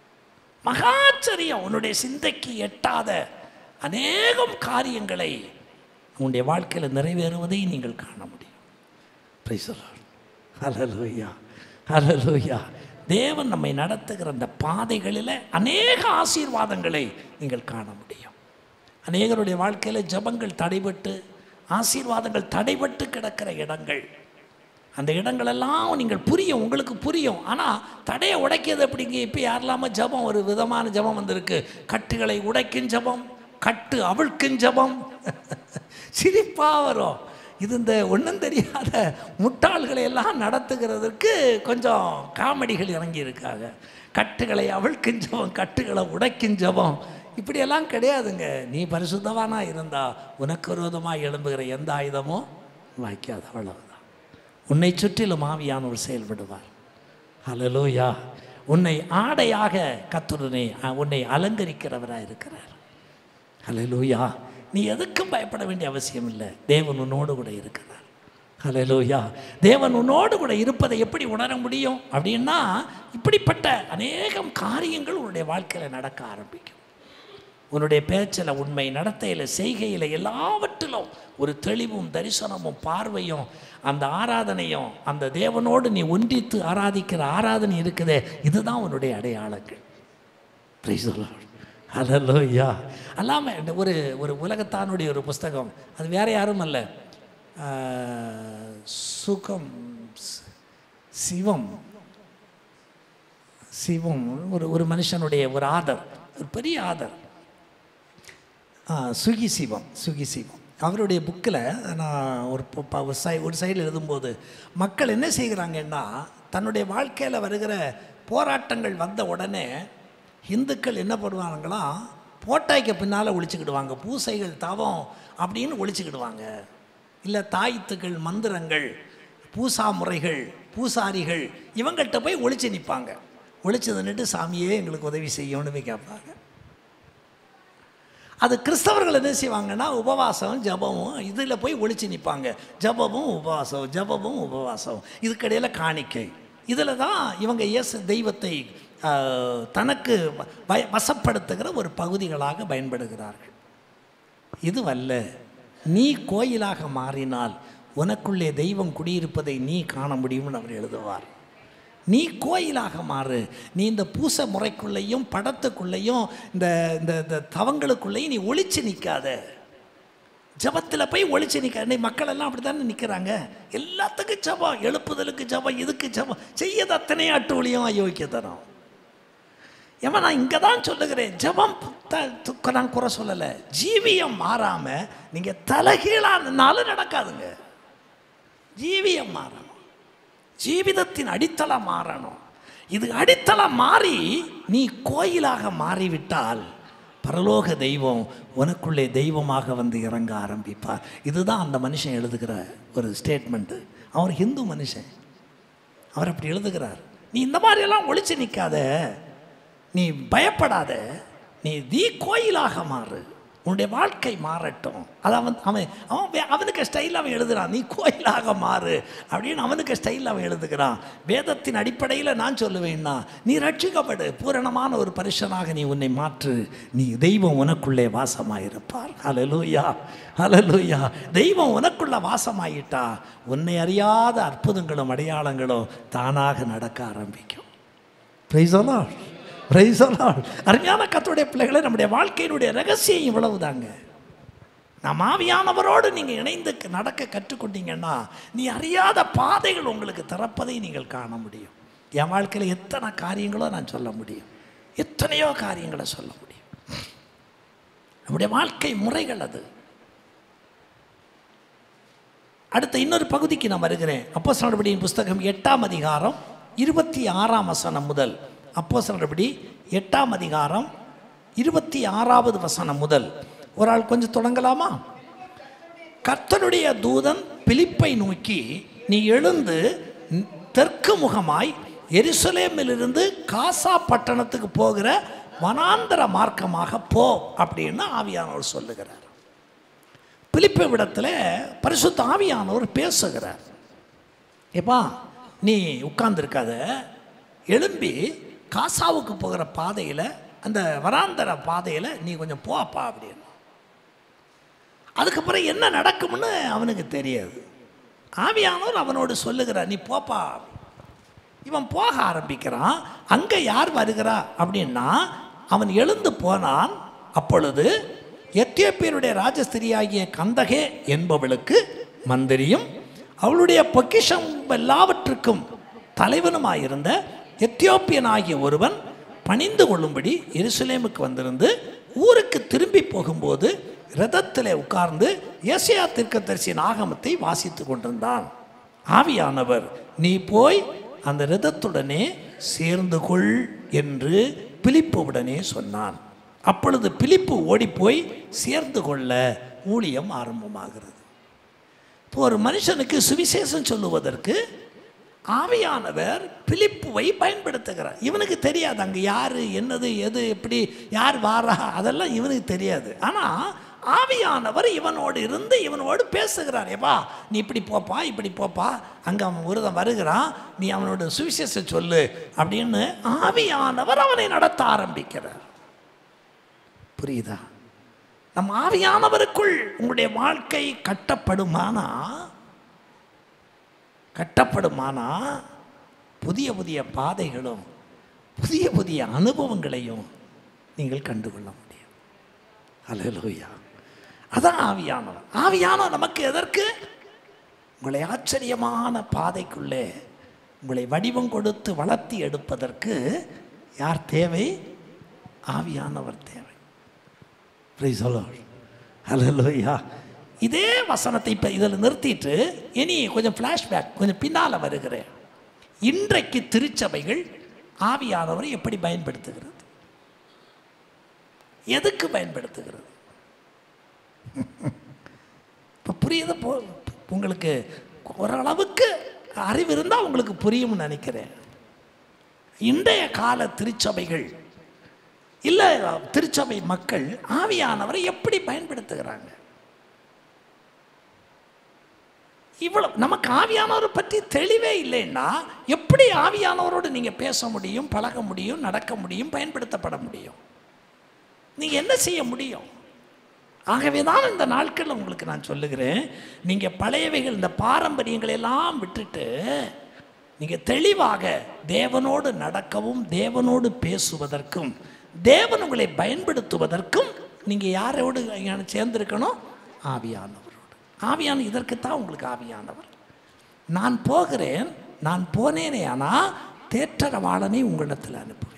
மகாச்சரியம் உன்னுடைய சிந்தைக்கு எட்டாத அநேகம் காரியங்களை உன்னுடைய வாழ்க்கையில் நிறைவேறுவதை நீங்கள் காண முடியும் Praise the Lord. Hallelujah. Hallelujah. தேவன் நம்மை நடத்துகிற அந்த பாதைகளில் அநேக ஆசீர்வாதங்களை நீங்கள் காண முடியும் அநேகருடைய வாழ்க்கையில் ஜபங்கள் தடைபட்டு ஆசீர்வாதங்கள் தடைபட்டு கிடக்கிற இடங்கள் அந்த இடங்களெல்லாம் நீங்கள் புரியும் உங்களுக்கு புரியும் ஆனால் தடையை உடைக்கிறது எப்படிங்க இப்போ யாரெல்லாம ஜபம் ஒரு விதமான ஜபம் வந்திருக்கு கட்டுகளை உடைக்கும் ஜபம் கட்டு அவிழ்க்கும் ஜபம் சிரிப்பாக வரும் இது இந்த ஒன்றும் தெரியாத முட்டாள்களை எல்லாம் நடத்துகிறதற்கு கொஞ்சம் காமெடிகள் இறங்கி இருக்காங்க கட்டுகளை அவிழ்க்கும் ஜபம் கட்டுகளை உடைக்கும் ஜபம் இப்படியெல்லாம் கிடையாதுங்க நீ பரிசுத்தவானா இருந்தா உனக்கு விரோதமாக எழும்புகிற எந்த ஆயுதமும் வாய்க்காது அவ்வளவுதான் உன்னை சுற்றிலும் ஆவியானவர் செயல்படுவார் ஹalleluya உன்னை ஆடையாக கத்துடனே உன்னை அலங்கரிக்கிறவராக இருக்கிறார் ஹalleluya நீ எதுக்கும் பயப்பட வேண்டிய அவசியம் இல்லை தேவன் உன்னோடு கூட இருக்கிறார் ஹalleluya தேவன் உன்னோடு கூட இருப்பதை எப்படி உணர முடியும் அப்படின்னா இப்படிப்பட்ட அநேகம் காரியங்கள் உன்னுடைய வாழ்க்கையில் நடக்க ஆரம்பிக்கும் உன்னுடைய பேச்சில் உண்மை நடத்தையில் செய்கையில் எல்லாவற்றிலும் ஒரு தெளிவும் தரிசனமும் பார்வையும் அந்த ஆராதனையும் அந்த தேவனோடு நீ ஒன்றித்து ஆராதிக்கிற ஆராதனை இருக்குதே இதுதான் உன்னுடைய அடையாளங்கள் Praise the Lord. Hallelujah. அல்லாமல் இந்த ஒரு ஒரு உலகத்தானுடைய ஒரு புஸ்தகம் அது வேற யாரும் அல்ல ஆஹ், சுகம் ஸ்- சிவம் சிவம் ஒரு ஒரு மனுஷனுடைய ஒரு ஆதர் ஒரு பெரிய ஆதர் ஆ, சுகி சிவம் சுகி சிவம் அவருடைய புக்கில் நான் ஒரு ப- ப- ஒரு சை ஒரு சைடில் எழுதும்போது மக்கள் என்ன செய்கிறாங்கன்னா தன்னுடைய வாழ்க்கையில் வருகிற போராட்டங்கள் வந்த உடனே இந்துக்கள் என்ன பண்ணுவாங்களாம் போட்டாய்க்கு பின்னால் ஒழிச்சுக்கிடுவாங்க பூசைகள் தவம் அப்படின்னு ஒழிச்சுக்கிடுவாங்க இல்லை தாய்த்துக்கள் மந்திரங்கள் பூசா முறைகள் பூசாரிகள் இவங்கள்ட்ட போய் ஒழிச்சு நிற்பாங்க ஒழிச்சு நின்றுட்டு சாமியே எங்களுக்கு உதவி செய்யணும்னு போய் கேட்பாங்க அது கிறிஸ்தவர்கள் என்ன செய்வாங்கன்னா உபவாசம் ஜபமும் இதில் போய் ஒளிச்சு நிற்பாங்க ஜபமும் உபவாசம் ஜபமும் உபவாசம் இதுக்கிடையில் காணிக்கை இதில் தான் இவங்க இயேசு தெய்வத்தை ஆஹ், தனக்கு வ- வசப்படுத்துகிற ஒரு பகுதிகளாக பயன்படுகிறார்கள் இதுவல்ல நீ கோயிலாக மாறினால் உனக்குள்ளே தெய்வம் குடியிருப்பதை நீ காண முடியும்னு அவர் எழுதுவார் நீ கோயிலாக மாறு நீ இந்த பூச முறைக்குள்ளேயும் படத்துக்குள்ளேயும் இந்த இந்த இந்த தவங்களுக்குள்ளேயும் நீ ஒளிச்சு நிற்காத ஜபத்தில் போய் ஒளிச்சு நிற்க இன்னைக்கு மக்கள் எல்லாம் அப்படி தானே நிற்கிறாங்க எல்லாத்துக்கும் ஜபம் எழுப்புதலுக்கு ஜபம் இதுக்கு ஜபம் செய்யது அத்தனை அட்டூழியம் அயோக்கியத்தனம் ஏமா நான் இங்கே தான் சொல்லுகிறேன் ஜபம் த- து- நான் குறை சொல்லலை ஜீவியம் மாறாமல் நீங்கள் தலைகீழானாலும் நடக்காதுங்க ஜீவியம் மாறணும் ஜீவிதத்தின் அடித்தளம் மாறணும் இது அடித்தளம் மாறி நீ கோயிலாக மாறிவிட்டால் பரலோக தெய்வம் உனக்குள்ளே தெய்வமாக வந்து இறங்க ஆரம்பிப்பார் இதுதான் அந்த மனுஷன் எழுதுகிற ஒரு ஸ்டேட்மெண்ட்டு அவர் ஹிந்து மனுஷன் அவர் அப்படி எழுதுகிறார் நீ இந்த மாதிரியெல்லாம் ஒளிச்சு நிற்காத நீ பயப்படாத நீ தி கோயிலாக மாறு உன்னுடைய வாழ்க்கை மாறட்டும் அதான் அவன் அவன் அவன் வே- அவனுக்கு ஸ்டைல் அவன் எழுதுறான் நீ கோயிலாக மாறு அப்படின்னு அவனுக்கு ஸ்டைல் அவன் எழுதுகிறான் வேதத்தின் அடிப்படையில் நான் சொல்லுவேன்னா நீ ரட்சிக்கப்படு பூரணமான ஒரு பரிசனாக நீ உன்னை மாற்று நீ தெய்வம் உனக்குள்ளே வாசமாயிருப்பார் ஹalleluya ஹalleluya தெய்வம் உனக்குள்ள வாசமாயிட்டா உன்னை அறியாத அற்புதங்களும் அடையாளங்களும் தானாக நடக்க ஆரம்பிக்கும் பிரைஸ் அலாட் பிரைஸ் அலாட் அருமையான கத்தோடைய பிள்ளைகளை நம்முடைய வாழ்க்கையினுடைய ரகசியம் இவ்வளவுதாங்க நாம் ஆவியானவரோடு நீங்கள் இணைந்து க- நடக்க கற்றுக்கொண்டீங்கன்னா நீ அறியாத பாதைகள் உங்களுக்கு திறப்பதை நீங்கள் காண முடியும் என் வாழ்க்கையில் எத்தனை காரியங்களோ நான் சொல்ல முடியும் எத்தனையோ காரியங்களை சொல்ல முடியும் நம்முடைய வாழ்க்கை முறைகள் அது அடுத்த இன்னொரு பகுதிக்கு நான் வருகிறேன் அப்போ நடபடியின் புஸ்தகம் எட்டாம் அதிகாரம் இருபத்தி ஆறாம் வசனம் முதல் அப்போ நடபடி எட்டாம் அதிகாரம் இருபத்தி ஆறாவது வசனம் முதல் ஒரு ஆள் கொஞ்சம் தொடங்கலாமா கர்த்தருடைய தூதன் பிலிப்பை நோக்கி நீ எழுந்து ந- தெற்கு முகமாய் எருசலேமிலிருந்து காசா பட்டணத்துக்கு போகிற வனாந்தர மார்க்கமாக போ அப்படின்னு ஆவியானவர் சொல்லுகிறார் பிலிப்பை விடத்தில் பரிசுத்த ஆவியானவர் பேசுகிறார் ஏப்பா நீ உட்கார்ந்துருக்காத எழும்பி காசாவுக்கு போகிற பாதையில் அந்த வராந்தர பாதையில் நீ கொஞ்சம் போப்பா அப்படின்னு அதுக்கப்புறம் என்ன நடக்கும்னு அவனுக்கு தெரியாது ஆவியானவர் அவனோடு சொல்லுகிறார் நீ போப்பா இவன் போக ஆரம்பிக்கிறான் அங்கே யார் வருகிறா அப்படின்னா அவன் எழுந்து போனான் அப்பொழுது எத்தியோப்பியருடைய ராஜஸ்திரியாகிய கந்தகே என்பவளுக்கு மந்திரியும் அவளுடைய பொக்கிஷம் எல்லாவற்றுக்கும் தலைவனுமாயிருந்த எத்தியோப்பியனாகிய ஒருவன் பணிந்து கொள்ளும்படி எருசலேமுக்கு வந்திருந்து ஊருக்கு திரும்பி போகும்போது ரதத்திலே உட்கார்ந்து ஏசியா தீர்க்கதரிசியின் ஆகமத்தை வாசித்து கொண்டிருந்தான் ஆவியானவர் நீ போய் அந்த ரதத்துடனே சேர்ந்து கொள் என்று பிலிப்புவுடனே சொன்னான் அப்பொழுது பிலிப்பு ஓடிப்போய் சேர்ந்து கொள்ள ஊழியம் ஆரம்பமாகிறது இப்போ ஒரு மனுஷனுக்கு சுவிசேஷம் சொல்லுவதற்கு ஆவியானவர் பிலிப்புவை பயன்படுத்துகிறார் இவனுக்கு தெரியாது அங்கே யார் என்னது எது எப்படி யார் வாரா அதெல்லாம் இவனுக்கு தெரியாது ஆனால் ஆவியானவர் இவனோடு இருந்து இவனோடு பேசுகிறார் ஏப்பா நீ இப்படி போப்பா இப்படி போப்பா அங்கே அவன் ஒருதன் வருகிறான் நீ அவனோட சுவிசேஷம் சொல்லு அப்படின்னு ஆவியானவர் அவனை நடத்த ஆரம்பிக்கிறார் புரியுதா நம் ஆவியானவருக்குள் உங்களுடைய வாழ்க்கை கட்டப்படுமானா கட்டப்படுமானா புதிய புதிய பாதைகளும் புதிய புதிய அனுபவங்களையும் நீங்கள் கண்டுகொள்ள முடியும் அல்லேலூயா அதான் ஆவியானவர் ஆவியானவர் நமக்கு எதற்கு உங்களை ஆச்சரியமான பாதைக்குள்ளே உங்களை வடிவம் கொடுத்து வளர்த்தி எடுப்பதற்கு யார் தேவை ஆவியானவர் தேவை Praise the Lord. Hallelujah. இதே வசனத்தை இப்போ இதில் நிறுத்திட்டு இனி கொஞ்சம் ஃப்ளாஷ்பேக் கொஞ்சம் பின்னால் வருகிறேன் இன்றைக்கு திருச்சபைகள் ஆவியானவரை எப்படி பயன்படுத்துகிறது எதுக்கு பயன்படுத்துகிறது இப்போ புரியுது போ உங்களுக்கு ஓரளவுக்கு அறிவு இருந்தால் உங்களுக்கு புரியும்னு நினைக்கிறேன் இன்றைய கால திருச்சபைகள் இல்லை திருச்சபை மக்கள் ஆவியானவரை எப்படி பயன்படுத்துகிறாங்க இவ்வளவு நமக்கு ஆவியானவரை பற்றி தெளிவே இல்லைன்னா எப்படி ஆவியானவரோடு நீங்கள் பேச முடியும் பழக முடியும் நடக்க முடியும் பயன்படுத்தப்பட முடியும் நீங்கள் என்ன செய்ய முடியும் ஆகவே தான் இந்த நாட்களில் உங்களுக்கு நான் சொல்லுகிறேன் நீங்கள் பழையவைகள் இந்த பாரம்பரியங்களை எல்லாம் விட்டுட்டு நீங்கள் தெளிவாக தேவனோடு நடக்கவும் தேவனோடு பேசுவதற்கும் தேவன் உங்களை பயன்படுத்துவதற்கும் நீங்கள் யாரோடு சேர்ந்திருக்கணும் ஆவியானவரோடு ஆவியான இதற்குத்தான் உங்களுக்கு ஆவியானவர் நான் போகிறேன் நான் போனேனே ஆனால் தேற்றரவாளனை உங்களிடத்தில் அனுப்புவேன்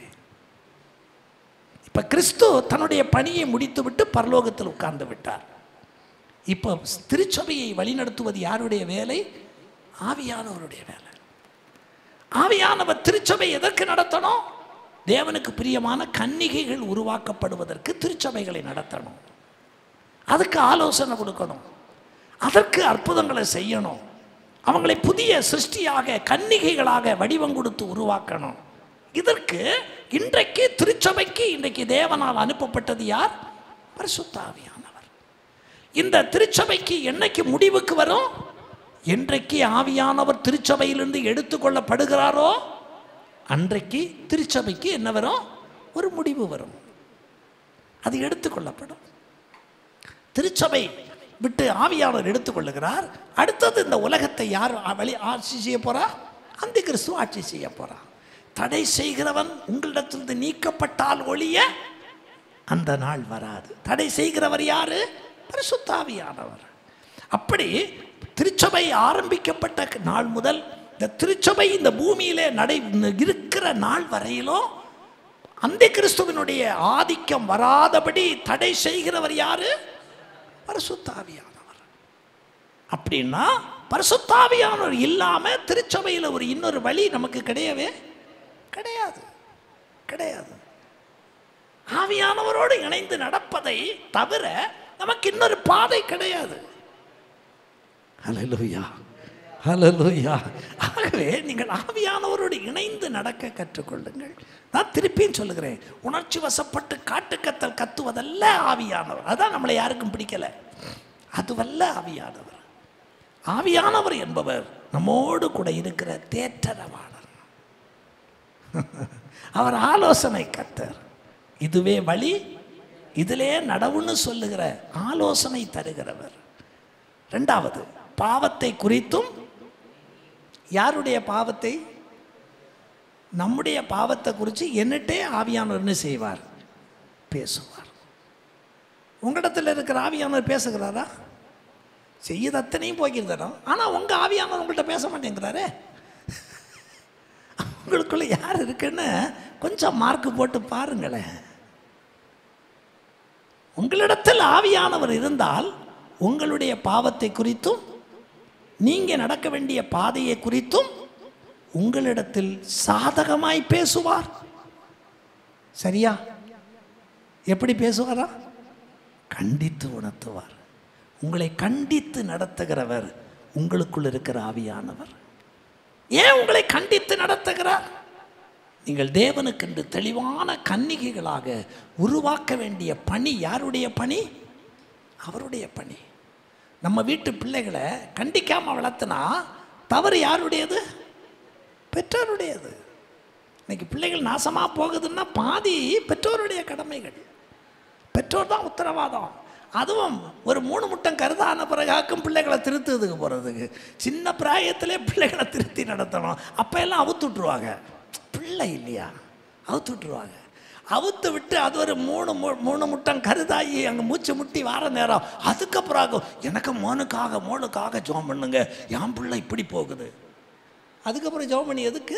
இப்போ கிறிஸ்து தன்னுடைய பணியை முடித்துவிட்டு பரலோகத்தில் உட்கார்ந்து விட்டார் இப்போ திருச்சபையை வழிநடத்துவது யாருடைய வேலை ஆவியானவருடைய வேலை ஆவியானவர் திருச்சபை எதற்கு நடத்தணும் தேவனுக்கு பிரியமான கன்னிகைகள் உருவாக்கப்படுவதற்கு திருச்சபைகளை நடத்தணும் அதுக்கு ஆலோசனை கொடுக்கணும் அதற்கு அற்புதங்களை செய்யணும் அவங்களை புதிய சிருஷ்டியாக கன்னிகைகளாக வடிவம் கொடுத்து உருவாக்கணும் இதற்கு இன்றைக்கு திருச்சபைக்கு இன்றைக்கு தேவனால் அனுப்பப்பட்டது யார் பரிசுத்தாவியானவர் இந்த திருச்சபைக்கு என்னைக்கு முடிவுக்கு வரும் என்றைக்கு ஆவியானவர் திருச்சபையிலிருந்து எடுத்துக்கொள்ளப்படுகிறாரோ அன்றைக்கு திருச்சபைக்கு என்ன வரும் ஒரு முடிவு வரும் அது எடுத்துக்கொள்ளப்படும் திருச்சபை விட்டு ஆவியானவர் எடுத்துக்கொள்ளுகிறார் அடுத்தது இந்த உலகத்தை யார் வழி ஆட்சி செய்ய போறா அந்த கிறிஸ்துவ ஆட்சி செய்ய போறா தடை செய்கிறவன் உங்களிடத்திலிருந்து நீக்கப்பட்டால் ஒழிய அந்த நாள் வராது தடை செய்கிறவர் யாரு பரிசுத்தாவியானவர் அப்படி திருச்சபை ஆரம்பிக்கப்பட்ட நாள் முதல் இந்த திருச்சபை இந்த பூமியிலே நடை இருக்கிற நாள் வரையிலும் அந்த கிறிஸ்துவனுடைய ஆதிக்கம் வராதபடி தடை செய்கிறவர் யாரு பரிசுத்தாவியானவர் அப்படின்னா பரிசுத்தாவியானவர் இல்லாம திருச்சபையில் ஒரு இன்னொரு வழி நமக்கு கிடையவே கிடையாது கிடையாது ஆவியானவரோடு இணைந்து நடப்பதை தவிர நமக்கு இன்னொரு பாதை கிடையாது ஹalleluya ஹalleluya ஆகவே நீங்கள் ஆவியானவரோடு இணைந்து நடக்க கற்றுக்கொள்ளுங்கள் நான் திருப்பியும் சொல்லுகிறேன் உணர்ச்சி வசப்பட்டு காட்டுக்கத்தல் கத்துவதல்ல ஆவியானவர் அதான் நம்மளை யாருக்கும் பிடிக்கல அதுவல்ல ஆவியானவர் ஆவியானவர் என்பவர் நம்மோடு கூட இருக்கிற தேற்றரவாளர் அவர் ஆலோசனை கத்தர் இதுவே வழி இதிலே நடவுன்னு சொல்லுகிற ஆலோசனை தருகிறவர் ரெண்டாவது பாவத்தை குறித்தும் யாருடைய பாவத்தை நம்முடைய பாவத்தை குறித்து என்னட்டே ஆவியானவர் என்ன செய்வார் பேசுவார் உங்களிடத்தில் இருக்கிற ஆவியானவர் பேசுகிறாரா செய்யுது அத்தனையும் போய்க்கிறதனம் ஆனால் உங்கள் ஆவியானவர் உங்கள்கிட்ட பேச மாட்டேங்கிறாரே உங்களுக்குள்ள யார் இருக்குன்னு கொஞ்சம் மார்க் போட்டு பாருங்களேன் உங்களிடத்தில் ஆவியானவர் இருந்தால் உங்களுடைய பாவத்தை குறித்தும் நீங்க நடக்க வேண்டிய பாதையை குறித்தும் உங்களிடத்தில் சாதகமாய் பேசுவார் சரியா எப்படி பேசுவாரா கண்டித்து உணர்த்துவார் உங்களை கண்டித்து நடத்துகிறவர் உங்களுக்குள் இருக்கிற ஆவியானவர் ஏன் உங்களை கண்டித்து நடத்துகிறார் நீங்கள் தேவனுக்கென்று தெளிவான கன்னிகைகளாக உருவாக்க வேண்டிய பணி யாருடைய பணி அவருடைய பணி நம்ம வீட்டு பிள்ளைகளை கண்டிக்காமல் வளர்த்துனா தவறு யாருடையது பெற்றோருடையது இன்னைக்கு பிள்ளைகள் நாசமாக போகுதுன்னா பாதி பெற்றோருடைய கடமைகள் பெற்றோர் தான் உத்தரவாதம் அதுவும் ஒரு மூணு முட்டம் கருதான பிறகாக்கும் பிள்ளைகளை திருத்துறதுக்கு போகிறதுக்கு சின்ன பிராயத்திலே பிள்ளைகளை திருத்தி நடத்தணும் அப்போ எல்லாம் அவுத்து விட்ருவாங்க பிள்ளை இல்லையா அவுத்து விட்ருவாங்க அவுத்து விட்டு அது ஒரு மூணு மு- மூணு முட்டம் கருதாகி அங்கே மூச்சு முட்டி வார நேரம் அதுக்கப்புறம் ஆகும் எனக்கு மோனுக்காக மோனுக்காக ஜோம் பண்ணுங்க என் பிள்ளை இப்படி போகுது அதுக்கப்புறம் ஜோம் பண்ணி எதுக்கு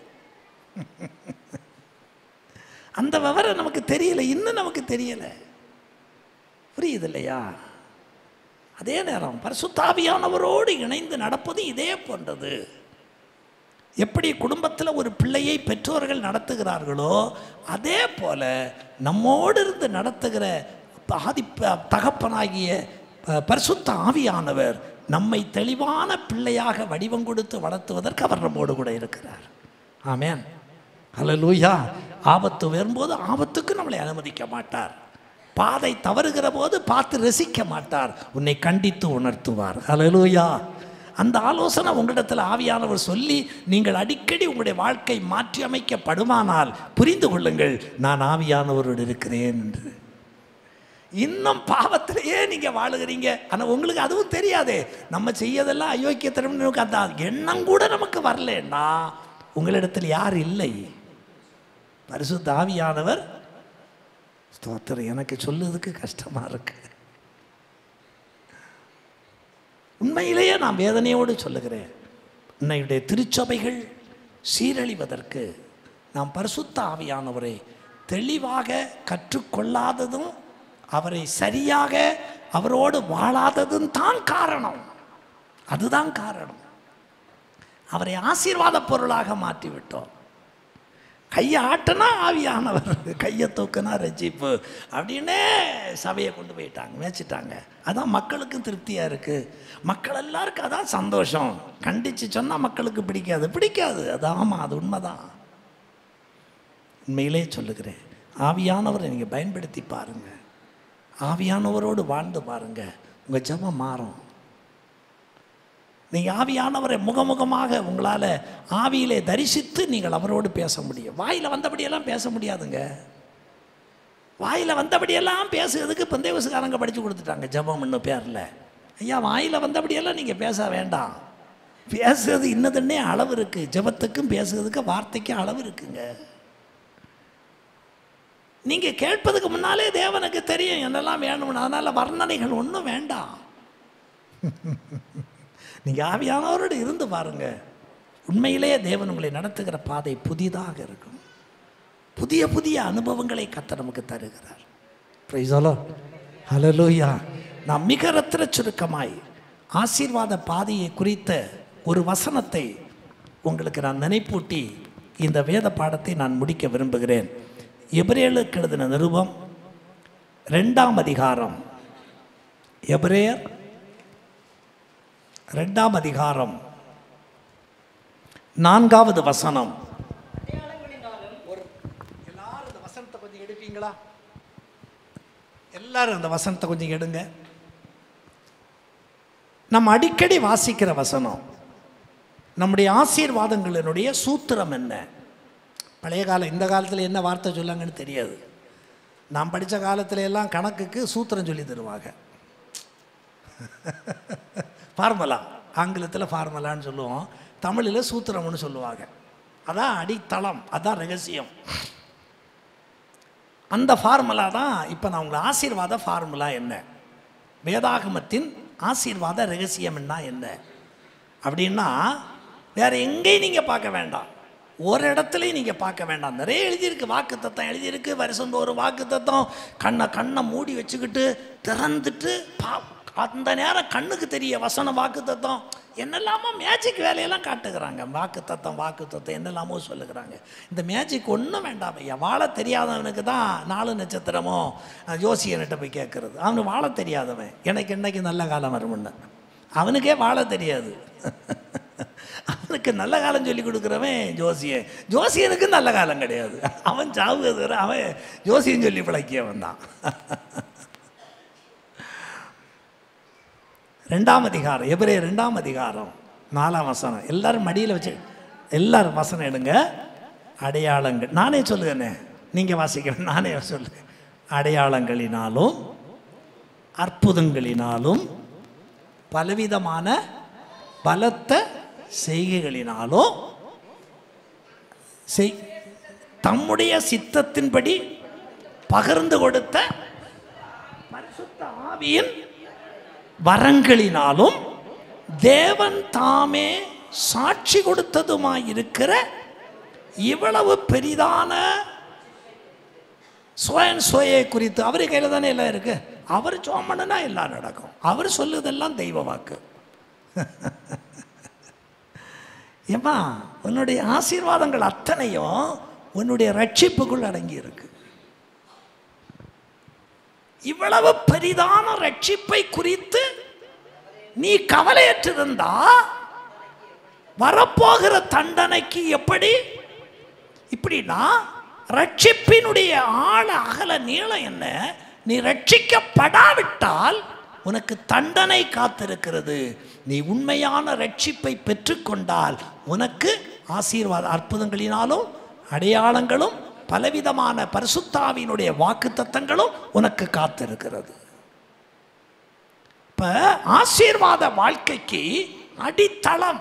அந்த விவரம் நமக்கு தெரியல இன்னும் நமக்கு தெரியலை புரியுது இல்லையா அதே நேரம் பரிசுத்தாவியானவரோடு இணைந்து நடப்பது இதே போன்றது எப்படி குடும்பத்தில் ஒரு பிள்ளையை பெற்றோர்கள் நடத்துகிறார்களோ அதே போல நம்மோடு இருந்து நடத்துகிற ஆதி ப- தகப்பனாகிய ப- பரிசுத்த ஆவியானவர் நம்மை தெளிவான பிள்ளையாக வடிவம் கொடுத்து வளர்த்துவதற்கு அவர் நம்மோடு கூட இருக்கிறார் ஆமென் ஹalleluya ஆபத்து வரும்போது ஆபத்துக்கு நம்மளை அனுமதிக்க மாட்டார் பாதை தவறுகிற போது பார்த்து ரசிக்க மாட்டார் உன்னை கண்டித்து உணர்த்துவார் ஹalleluya அந்த ஆலோசனை உங்களிடத்தில் ஆவியானவர் சொல்லி நீங்கள் அடிக்கடி உங்களுடைய வாழ்க்கை மாற்றி அமைக்கப்படுமானால் புரிந்து கொள்ளுங்கள் நான் ஆவியானவரோடு இருக்கிறேன் என்று இன்னும் பாவத்திலேயே நீங்க வாழுகிறீங்க ஆனால் உங்களுக்கு அதுவும் தெரியாதே நம்ம செய்யதெல்லாம் அயோக்கியத்தனம் நமக்கு அந்த எண்ணம் கூட நமக்கு வரலன்னா உங்களிடத்தில் யார் இல்லை பரிசுத்த ஆவியானவர் ஸ்தோத்திரம் எனக்கு சொல்லுறதுக்கு கஷ்டமா இருக்கு உண்மையிலேயே நான் வேதனையோடு சொல்லுகிறேன் இன்னையுடைய திருச்சபைகள் சீரழிவதற்கு நாம் பரிசுத்த ஆவியானவரை தெளிவாக கற்றுக்கொள்ளாததும் அவரை சரியாக அவரோடு வாழாததும் தான் காரணம் அதுதான் காரணம் அவரை ஆசீர்வாத பொருளாக மாற்றிவிட்டோம் கையை ஆட்டினா ஆவியானவர் கையை தூக்குனா ரட்சிப்பு அப்படின்னே சபையை கொண்டு போயிட்டாங்க மேய்ச்சிட்டாங்க அதான் மக்களுக்கும் திருப்தியாக இருக்குது மக்கள் எல்லாருக்கும் அதான் சந்தோஷம் கண்டித்து சொன்னால் மக்களுக்கு பிடிக்காது பிடிக்காது அது ஆமாம் அது உண்மைதான் உண்மையிலே சொல்லுகிறேன் ஆவியானவரை நீங்கள் பயன்படுத்தி பாருங்கள் ஆவியானவரோடு வாழ்ந்து பாருங்கள் உங்கள் ஜெபம் மாறும் நீங்கள் ஆவியானவரை முகமுகமாக உங்களால் ஆவியிலே தரிசித்து நீங்கள் அவரோடு பேச முடியும் வாயில் வந்தபடியெல்லாம் பேச முடியாதுங்க வாயில் வந்தபடியெல்லாம் பேசுறதுக்கு பந்தேவசுக்காரங்க படித்து கொடுத்துட்டாங்க ஜெபம் இன்னும் பேரில் ஐயா வாயில் வந்தபடியெல்லாம் நீங்கள் பேச வேண்டாம் பேசுறது இன்னதுன்னே அளவு இருக்குது ஜெபத்துக்கும் பேசுறதுக்கு வார்த்தைக்கும் அளவு இருக்குங்க நீங்கள் கேட்பதுக்கு முன்னாலே தேவனுக்கு தெரியும் என்னெல்லாம் வேணும்னு அதனால் வர்ணனைகள் ஒன்றும் வேண்டாம் நீங்கள் ஆவியானவரோடு இருந்து பாருங்க உண்மையிலேயே தேவன் உங்களை நடத்துகிற பாதை புதிதாக இருக்கும் புதிய புதிய அனுபவங்களை கத்த நமக்கு தருகிறார் பிரைஸாலோ ஹலலூயா நான் மிக ரத்திர சுருக்கமாய் ஆசீர்வாத பாதையை குறித்த ஒரு வசனத்தை உங்களுக்கு நான் நினைப்பூட்டி இந்த வேத பாடத்தை நான் முடிக்க விரும்புகிறேன் எபிரேலுக்கு எழுதின நிருபம் ரெண்டாம் அதிகாரம் எபிரேயர் ரெண்டாம் அதிகாரம் நான்காவது வசனம் ஒரு எல்லாரும் அந்த வசனத்தை கொஞ்சம் எடுப்பீங்களா எல்லாரும் அந்த வசனத்தை கொஞ்சம் எடுங்க நம்ம அடிக்கடி வாசிக்கிற வசனம் நம்முடைய ஆசீர்வாதங்களினுடைய சூத்திரம் என்ன பழைய காலம் இந்த காலத்தில் என்ன வார்த்தை சொல்லாங்கன்னு தெரியாது நான் படித்த காலத்துல எல்லாம் கணக்குக்கு சூத்திரம் சொல்லி தருவாங்க ஃபார்முலா ஆங்கிலத்தில் ஃபார்முலான்னு சொல்லுவோம் தமிழில் சூத்திரம்னு சொல்லுவாங்க அதான் அடித்தளம் அதான் ரகசியம் அந்த ஃபார்முலா தான் இப்போ நான் உங்களை ஆசீர்வாத ஃபார்முலா என்ன வேதாகமத்தின் ஆசீர்வாத ரகசியம்னா என்ன அப்படின்னா வேற எங்கேயும் நீங்கள் பார்க்க வேண்டாம் ஒரு இடத்துலையும் நீங்கள் பார்க்க வேண்டாம் நிறைய எழுதியிருக்கு வாக்கு தத்தம் எழுதியிருக்கு வருஷந்தோறும் வாக்கு தத்தம் கண்ணை கண்ணை மூடி வச்சுக்கிட்டு திறந்துட்டு பா அந்த நேரம் கண்ணுக்கு தெரிய வசன வாக்கு தத்தம் என்னெல்லாமோ மேஜிக் வேலையெல்லாம் காட்டுகிறாங்க வாக்கு தத்தம் வாக்கு தத்தம் என்னெல்லாமோ சொல்லுகிறாங்க இந்த மேஜிக் ஒன்றும் வேண்டாம் ஐயா வாழ தெரியாதவனுக்கு தான் நாலு நட்சத்திரமோ அஹ், ஜோசியன்கிட்ட போய் கேட்குறது அவனுக்கு வாழ தெரியாதவன் எனக்கு என்னைக்கு நல்ல காலம் வரும்னு அவனுக்கே வாழ தெரியாது அவனுக்கு நல்ல காலம் சொல்லி கொடுக்குறவன் ஜோசியன் ஜோசியனுக்கு நல்ல காலம் கிடையாது அவன் சாவுகிறது அவன் ஜோசியன் சொல்லி பிழைக்கியவன் தான் ரெண்டாம் அதிகாரம் எபிரே ரெண்டாம் அதிகாரம் நாலாம் வசனம் எல்லாரும் மடியில் வச்சு எல்லாரும் வசனம் எடுங்க அடையாளங்கள் நானே சொல்லுவேனே நீங்கள் வாசிக்கிறேன் நானே சொல்லுங்க அடையாளங்களினாலும் அற்புதங்களினாலும் பலவிதமான பலத்த செய்கைகளினாலும் செய் தம்முடைய சித்தத்தின்படி பகிர்ந்து கொடுத்த பரிசுத்த ஆவியின் வரங்களினாலும் தேவன் தாமே சாட்சி கொடுத்ததுமாயிருக்கிற இவ்வளவு பெரிதான சுவன் சுவையை குறித்து அவர் கையில் தானே எல்லாம் இருக்கு அவர் சோமனா எல்லாம் நடக்கும் அவர் சொல்லுதெல்லாம் தெய்வ வாக்கு ஏம்மா உன்னுடைய ஆசீர்வாதங்கள் அத்தனையும் உன்னுடைய ரட்சிப்புக்குள் அடங்கி இருக்கு இவ்வளவு பெரிதான ரட்சிப்பை குறித்து நீ கவலையற்றிருந்தா வரப்போகிற தண்டனைக்கு எப்படி இப்படின்னா ரட்சிப்பினுடைய ஆழ அகல நீளம் என்ன நீ ரட்சிக்கப்படாவிட்டால் உனக்கு தண்டனை காத்திருக்கிறது நீ உண்மையான ரட்சிப்பை பெற்றுக்கொண்டால் உனக்கு ஆசீர்வாத அற்புதங்களினாலும் அடையாளங்களும் பலவிதமான பரிசுத்தாவினுடைய வாக்குத்தத்தங்களும் உனக்கு காத்திருக்கிறது இப்ப ஆசீர்வாத வாழ்க்கைக்கு அடித்தளம்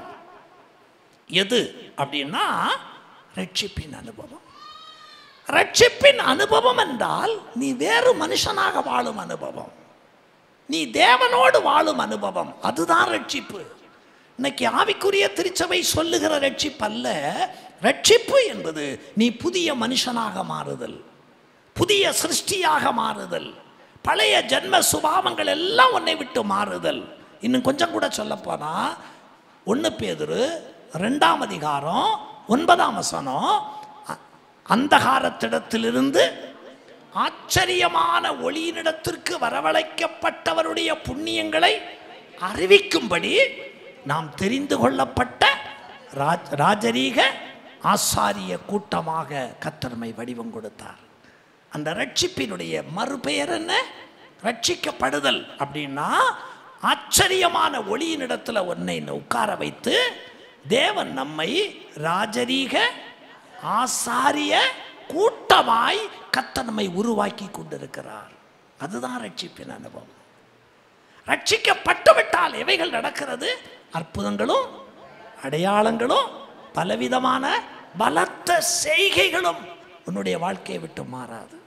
எது அப்படின்னா ரட்சிப்பின் அனுபவம் ரட்சிப்பின் அனுபவம் என்றால் நீ வேறு மனுஷனாக வாழும் அனுபவம் நீ தேவனோடு வாழும் அனுபவம் அதுதான் ரட்சிப்பு இன்னைக்கு ஆவிக்குரிய திருச்சபை சொல்லுகிற ரட்சிப்பு அல்ல ரட்சிப்பு என்பது நீ புதிய மனுஷனாக மாறுதல் புதிய சிருஷ்டியாக மாறுதல் பழைய ஜென்ம சுபாவங்கள் எல்லாம் உன்னை விட்டு மாறுதல் இன்னும் கொஞ்சம் கூட சொல்லப்போனா ஒன்று பேதுரு ரெண்டாம் அதிகாரம் ஒன்பதாம் வசனம் அ- அந்தகாரத்திடத்திலிருந்து ஆச்சரியமான ஒளியினிடத்திற்கு வரவழைக்கப்பட்டவருடைய புண்ணியங்களை அறிவிக்கும்படி நாம் தெரிந்து கொள்ளப்பட்ட ராஜ் ராஜரீக ஆசாரிய கூட்டமாக கத்தர்மை வடிவம் கொடுத்தார் அந்த ரட்சிப்பினுடைய மறுபெயர் என்ன ரட்சிக்கப்படுதல் அப்படின்னா ஆச்சரியமான ஒளியினிடத்துல உன்னை உட்கார வைத்து தேவன் நம்மை ராஜரீக ஆசாரிய கூட்டமாய் கர்த்தர் நம்மை உருவாக்கி கொண்டிருக்கிறார் அதுதான் ரட்சிப்பின் அனுபவம் ரட்சிக்கப்பட்டு விட்டால் எவைகள் நடக்கிறது அற்புதங்களும் அடையாளங்களும் பலவிதமான பலத்த செய்கைகளும் உன்னுடைய வாழ்க்கையை விட்டு மாறாது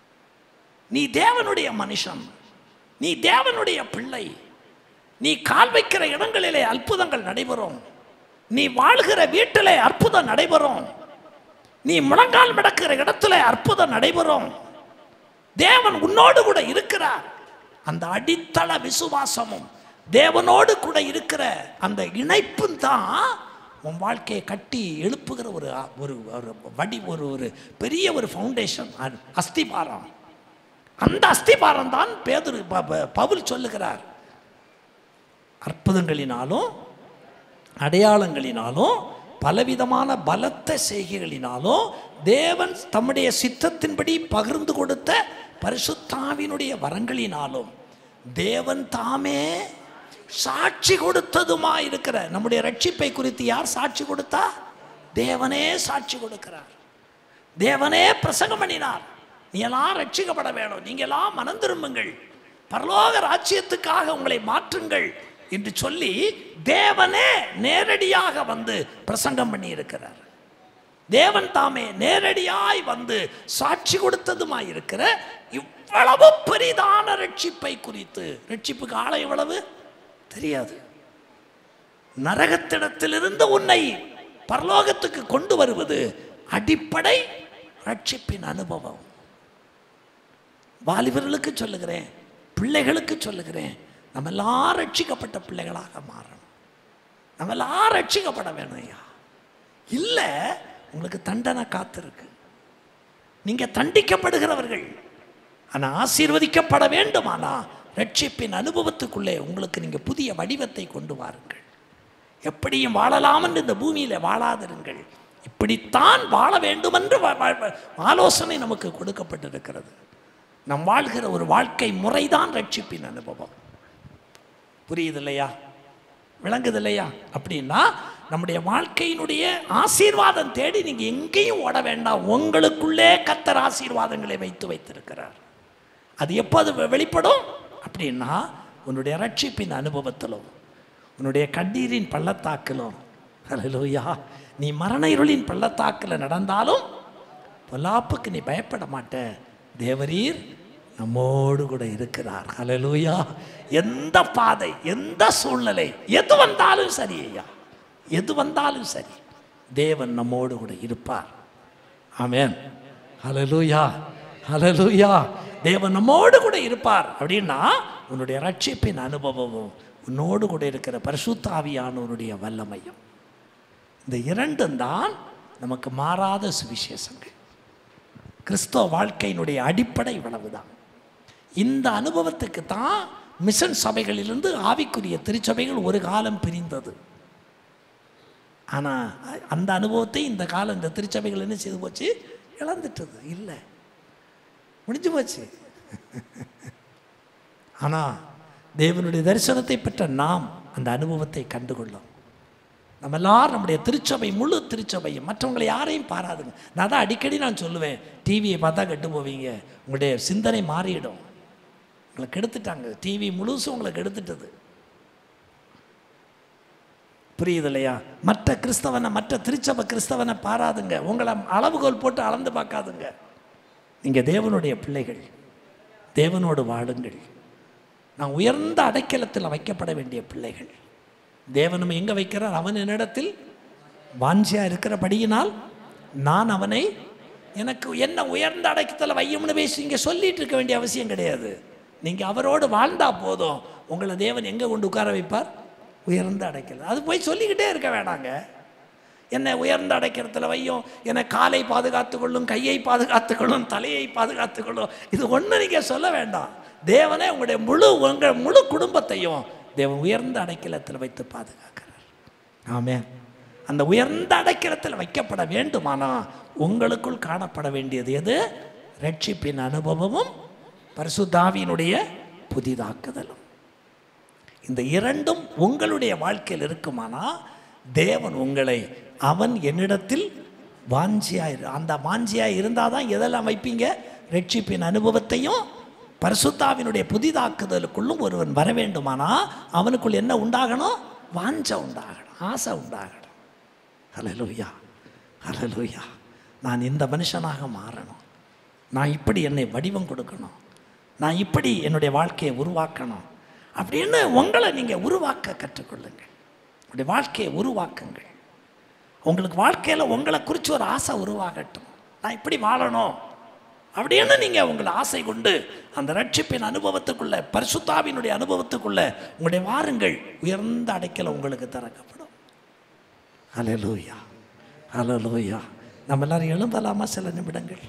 நீ தேவனுடைய மனுஷன் நீ தேவனுடைய பிள்ளை நீ கால் வைக்கிற இடங்களிலே அற்புதங்கள் நடைபெறும் நீ வாழ்கிற வீட்டிலே அற்புதம் நடைபெறும் நீ முழங்கால் மடக்கிற இடத்துல அற்புதம் நடைபெறும் தேவன் உன்னோடு கூட இருக்கிறார் அந்த அடித்தள விசுவாசமும் தேவனோடு கூட இருக்கிற அந்த இணைப்பும் தான் உன் வாழ்க்கையை கட்டி எழுப்புகிற ஒரு ஒரு ஒரு வடி ஒரு ஒரு பெரிய ஒரு ஃபவுண்டேஷன் அஸ்திபாரம் அந்த அஸ்திபாரம் தான் பேதுரு ப- ப- பவுல் சொல்லுகிறார் அற்புதங்களினாலும் அடையாளங்களினாலும் பலவிதமான பலத்த செய்கைகளினாலும் தேவன் தம்முடைய சித்தத்தின்படி பகிர்ந்து கொடுத்த பரிசுத்தாவினுடைய வரங்களினாலும் தேவன் தாமே சாட்சி கொடுத்ததுமா இருக்கிற நம்முடைய ரட்சிப்பை குறித்து யார் சாட்சி கொடுத்தா தேவனே சாட்சி கொடுக்கிறார் தேவனே பிரசங்கம் பண்ணினார் நீ எல்லாம் ரட்சிக்கப்பட வேணும் நீங்க எல்லாம் மனம் திரும்புங்கள் பரலோக ராஜ்யத்துக்காக உங்களை மாற்றுங்கள் என்று சொல்லி தேவனே நேரடியாக வந்து பிரசங்கம் பண்ணி இருக்கிறார் தேவன் தாமே நேரடியாய் வந்து சாட்சி கொடுத்ததுமாய் இருக்கிற இவ்வளவு பெரிதான ரட்சிப்பை குறித்து ரட்சிப்புக்கு ஆளை எவ்வளவு தெரியாது நரகத்திடத்திலிருந்து உன்னை பரலோகத்துக்கு கொண்டு வருவது அடிப்படை ரட்சிப்பின் அனுபவம் வாலிபர்களுக்கு சொல்லுகிறேன் பிள்ளைகளுக்கு சொல்லுகிறேன் நம்ம எல்லாம் ரட்சிக்கப்பட்ட பிள்ளைகளாக மாறணும் நம்ம எல்லாம் ரட்சிக்கப்பட வேணும் ஐயா இல்லை உங்களுக்கு தண்டனை காத்திருக்கு நீங்க தண்டிக்கப்படுகிறவர்கள் ஆனால் ஆசீர்வதிக்கப்பட வேண்டுமானா ரட்சிப்பின் அனுபவத்துக்குள்ளே உங்களுக்கு நீங்க புதிய வடிவத்தை கொண்டு வாருங்கள் எப்படியும் வாழலாம் என்று இந்த பூமியில வாழாதிருங்கள் இப்படித்தான் வாழ வேண்டும் என்று வா- வா- ஆலோசனை நமக்கு கொடுக்கப்பட்டிருக்கிறது நம் வாழ்கிற ஒரு வாழ்க்கை முறைதான் ரட்சிப்பின் அனுபவம் புரியுது இல்லையா விளங்குது இல்லையா அப்படின்னா நம்முடைய வாழ்க்கையினுடைய ஆசீர்வாதம் தேடி நீங்க எங்கேயும் ஓட வேண்டாம் உங்களுக்குள்ளே கத்தர் ஆசீர்வாதங்களை வைத்து வைத்திருக்கிறார் அது எப்போது வெ- வெளிப்படும் அப்படின்னா உன்னுடைய ரட்சிப்பின் அனுபவத்திலும் உன்னுடைய கண்ணீரின் பள்ளத்தாக்கிலும் ஹalleluya நீ மரண இருளின் பள்ளத்தாக்கில் நடந்தாலும் பொல்லாப்புக்கு நீ பயப்பட மாட்ட தேவரீர் நம்மோடு கூட இருக்கிறார் ஹalleluya எந்த பாதை எந்த சூழ்நிலை எது வந்தாலும் சரி ஐயா எது வந்தாலும் சரி தேவன் நம்மோடு கூட இருப்பார் ஆமென் ஹalleluya ஹalleluya தேவன் நம்மோடு கூட இருப்பார் அப்படின்னா உன்னுடைய ரட்சிப்பின் அனுபவமும் உன்னோடு கூட இருக்கிற பரிசுத்த ஆவியானவருடைய வல்லமையும் இந்த இரண்டும் தான் நமக்கு மாறாத சுவிசேஷங்கள் கிறிஸ்தவ வாழ்க்கையினுடைய அடிப்படை இவ்வளவுதான் இந்த அனுபவத்துக்கு தான் மிஷன் சபைகளிலிருந்து ஆவிக்குரிய திருச்சபைகள் ஒரு காலம் பிரிந்தது ஆனால் அந்த அனுபவத்தை இந்த காலம் இந்த திருச்சபைகள் என்ன செய்து போச்சு இழந்துட்டது இல்லை முடிஞ்சு போச்சு ஆனால் தேவனுடைய தரிசனத்தை பெற்ற நாம் அந்த அனுபவத்தை கண்டுகொள்ளோம் நம்ம எல்லாரும் நம்முடைய திருச்சபை முழு திருச்சபையும் மற்றவங்களை யாரையும் பாராதுங்க நான் தான் அடிக்கடி நான் சொல்லுவேன் டிவியை பார்த்தா கெட்டு போவீங்க உங்களுடைய சிந்தனை மாறிடும் உங்களை கெடுத்துட்டாங்க டிவி முழுசும் உங்களை கெடுத்துட்டது புரியுது இல்லையா மற்ற கிறிஸ்தவனை மற்ற திருச்சபை கிறிஸ்தவனை பாராதுங்க உங்களை அளவுகோல் போட்டு அளந்து பார்க்காதுங்க நீங்கள் தேவனுடைய பிள்ளைகள் தேவனோடு வாழுங்கள் நான் உயர்ந்த அடைக்கலத்தில் வைக்கப்பட வேண்டிய பிள்ளைகள் தேவனும் எங்கே வைக்கிறார் அவன் என்னிடத்தில் வாஞ்சியா இருக்கிறபடியினால் நான் அவனை எனக்கு என்ன உயர்ந்த அடைக்கத்தில் வையும்னு பேசி இங்கே சொல்லிட்டு இருக்க வேண்டிய அவசியம் கிடையாது நீங்கள் அவரோடு வாழ்ந்தா போதும் உங்களை தேவன் எங்கே கொண்டு உட்கார வைப்பார் உயர்ந்த அடைக்கல அது போய் சொல்லிக்கிட்டே இருக்க வேணாங்க என்னை உயர்ந்த அடைக்கிறதுல வையும் என்னை காலை பாதுகாத்துக் கொள்ளும் கையை பாதுகாத்துக் கொள்ளும் தலையை பாதுகாத்துக் கொள்ளும் இது ஒன்று நீங்கள் சொல்ல வேண்டாம் தேவனே உங்களுடைய முழு உங்கள் முழு குடும்பத்தையும் தேவன் உயர்ந்த அடைக்கலத்தில் வைத்து பாதுகாக்கிறார் ஆமே அந்த உயர்ந்த அடைக்கலத்தில் வைக்கப்பட வேண்டுமானா உங்களுக்குள் காணப்பட வேண்டியது எது ரட்சிப்பின் அனுபவமும் பரிசுத்தாவியினுடைய புதிதாக்குதலும் இந்த இரண்டும் உங்களுடைய வாழ்க்கையில் இருக்குமானா தேவன் உங்களை அவன் என்னிடத்தில் வாஞ்சியாக இரு அந்த வாஞ்சியாக இருந்தால் தான் எதெல்லாம் வைப்பீங்க ரட்சிப்பின் அனுபவத்தையும் பரிசுத்தாவினுடைய புதிதாக்குதலுக்குள்ளும் ஒருவன் வர வேண்டுமானா அவனுக்குள் என்ன உண்டாகணும் வாஞ்ச உண்டாகணும் ஆசை உண்டாகணும் ஹalleluya ஹalleluya நான் இந்த மனுஷனாக மாறணும் நான் இப்படி என்னை வடிவம் கொடுக்கணும் நான் இப்படி என்னுடைய வாழ்க்கையை உருவாக்கணும் அப்படின்னு உங்களை நீங்கள் உருவாக்க கற்றுக்கொள்ளுங்கள் உங்களுடைய வாழ்க்கையை உருவாக்குங்கள் உங்களுக்கு வாழ்க்கையில் உங்களை குறித்து ஒரு ஆசை உருவாகட்டும் நான் இப்படி வாழணும் அப்படின்னு நீங்கள் உங்களை ஆசை கொண்டு அந்த ரட்சிப்பின் அனுபவத்துக்குள்ள பரிசுத்தாவினுடைய அனுபவத்துக்குள்ள உங்களுடைய வாருங்கள் உயர்ந்த அடைக்கல உங்களுக்கு திறக்கப்படும் அலலூயா அலலூயா நம்ம எல்லாரும் எழும்பலாமா சில நிமிடங்கள்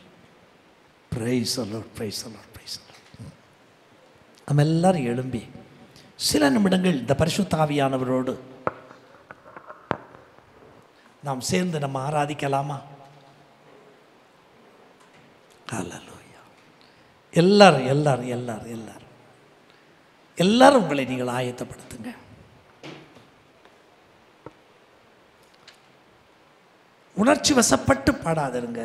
ப்ரைஸ் சொல்லோ ப்ரைஸ் சொல்லோ ப்ரைஸ் நம்ம எல்லாரும் எழும்பி சில நிமிடங்கள் இந்த பரிசுத்தாவியானவரோடு நாம் சேர்ந்து நம்ம ஆராதிக்கலாமா ஹalleluya எல்லாரும் எல்லாரும் எல்லாரும் எல்லாரும் எல்லாரும் உங்களை நீங்கள் ஆயத்தப்படுத்துங்க உணர்ச்சி வசப்பட்டு பாடாதிருங்க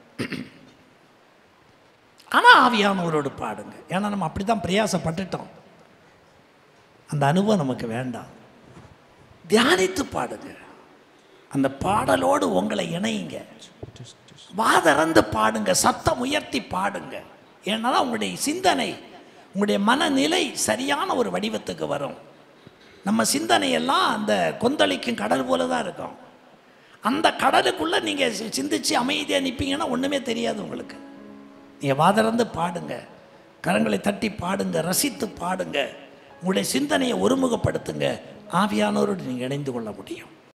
ஆனால் ஆவியானவரோடு பாடுங்க ஏன்னா நம்ம அப்படி தான் பிரயாசப்பட்டுட்டோம் அந்த அனுபவம் நமக்கு வேண்டாம் தியானித்து பாடுங்க அந்த பாடலோடு உங்களை இணையுங்க வாதறந்து பாடுங்க சத்தம் உயர்த்தி பாடுங்க ஏன்னா உங்களுடைய சிந்தனை உங்களுடைய மனநிலை சரியான ஒரு வடிவத்துக்கு வரும் நம்ம சிந்தனையெல்லாம் அந்த கொந்தளிக்கும் கடல் போல தான் இருக்கும் அந்த கடலுக்குள்ளே நீங்கள் சிந்திச்சு அமைதியாக நிற்பீங்கன்னா ஒன்றுமே தெரியாது உங்களுக்கு நீங்கள் வாதறந்து பாடுங்க கரங்களை தட்டி பாடுங்க ரசித்து பாடுங்க உங்களுடைய சிந்தனையை ஒருமுகப்படுத்துங்க ஆவியானோரோடு நீங்கள் இணைந்து கொள்ள முடியும்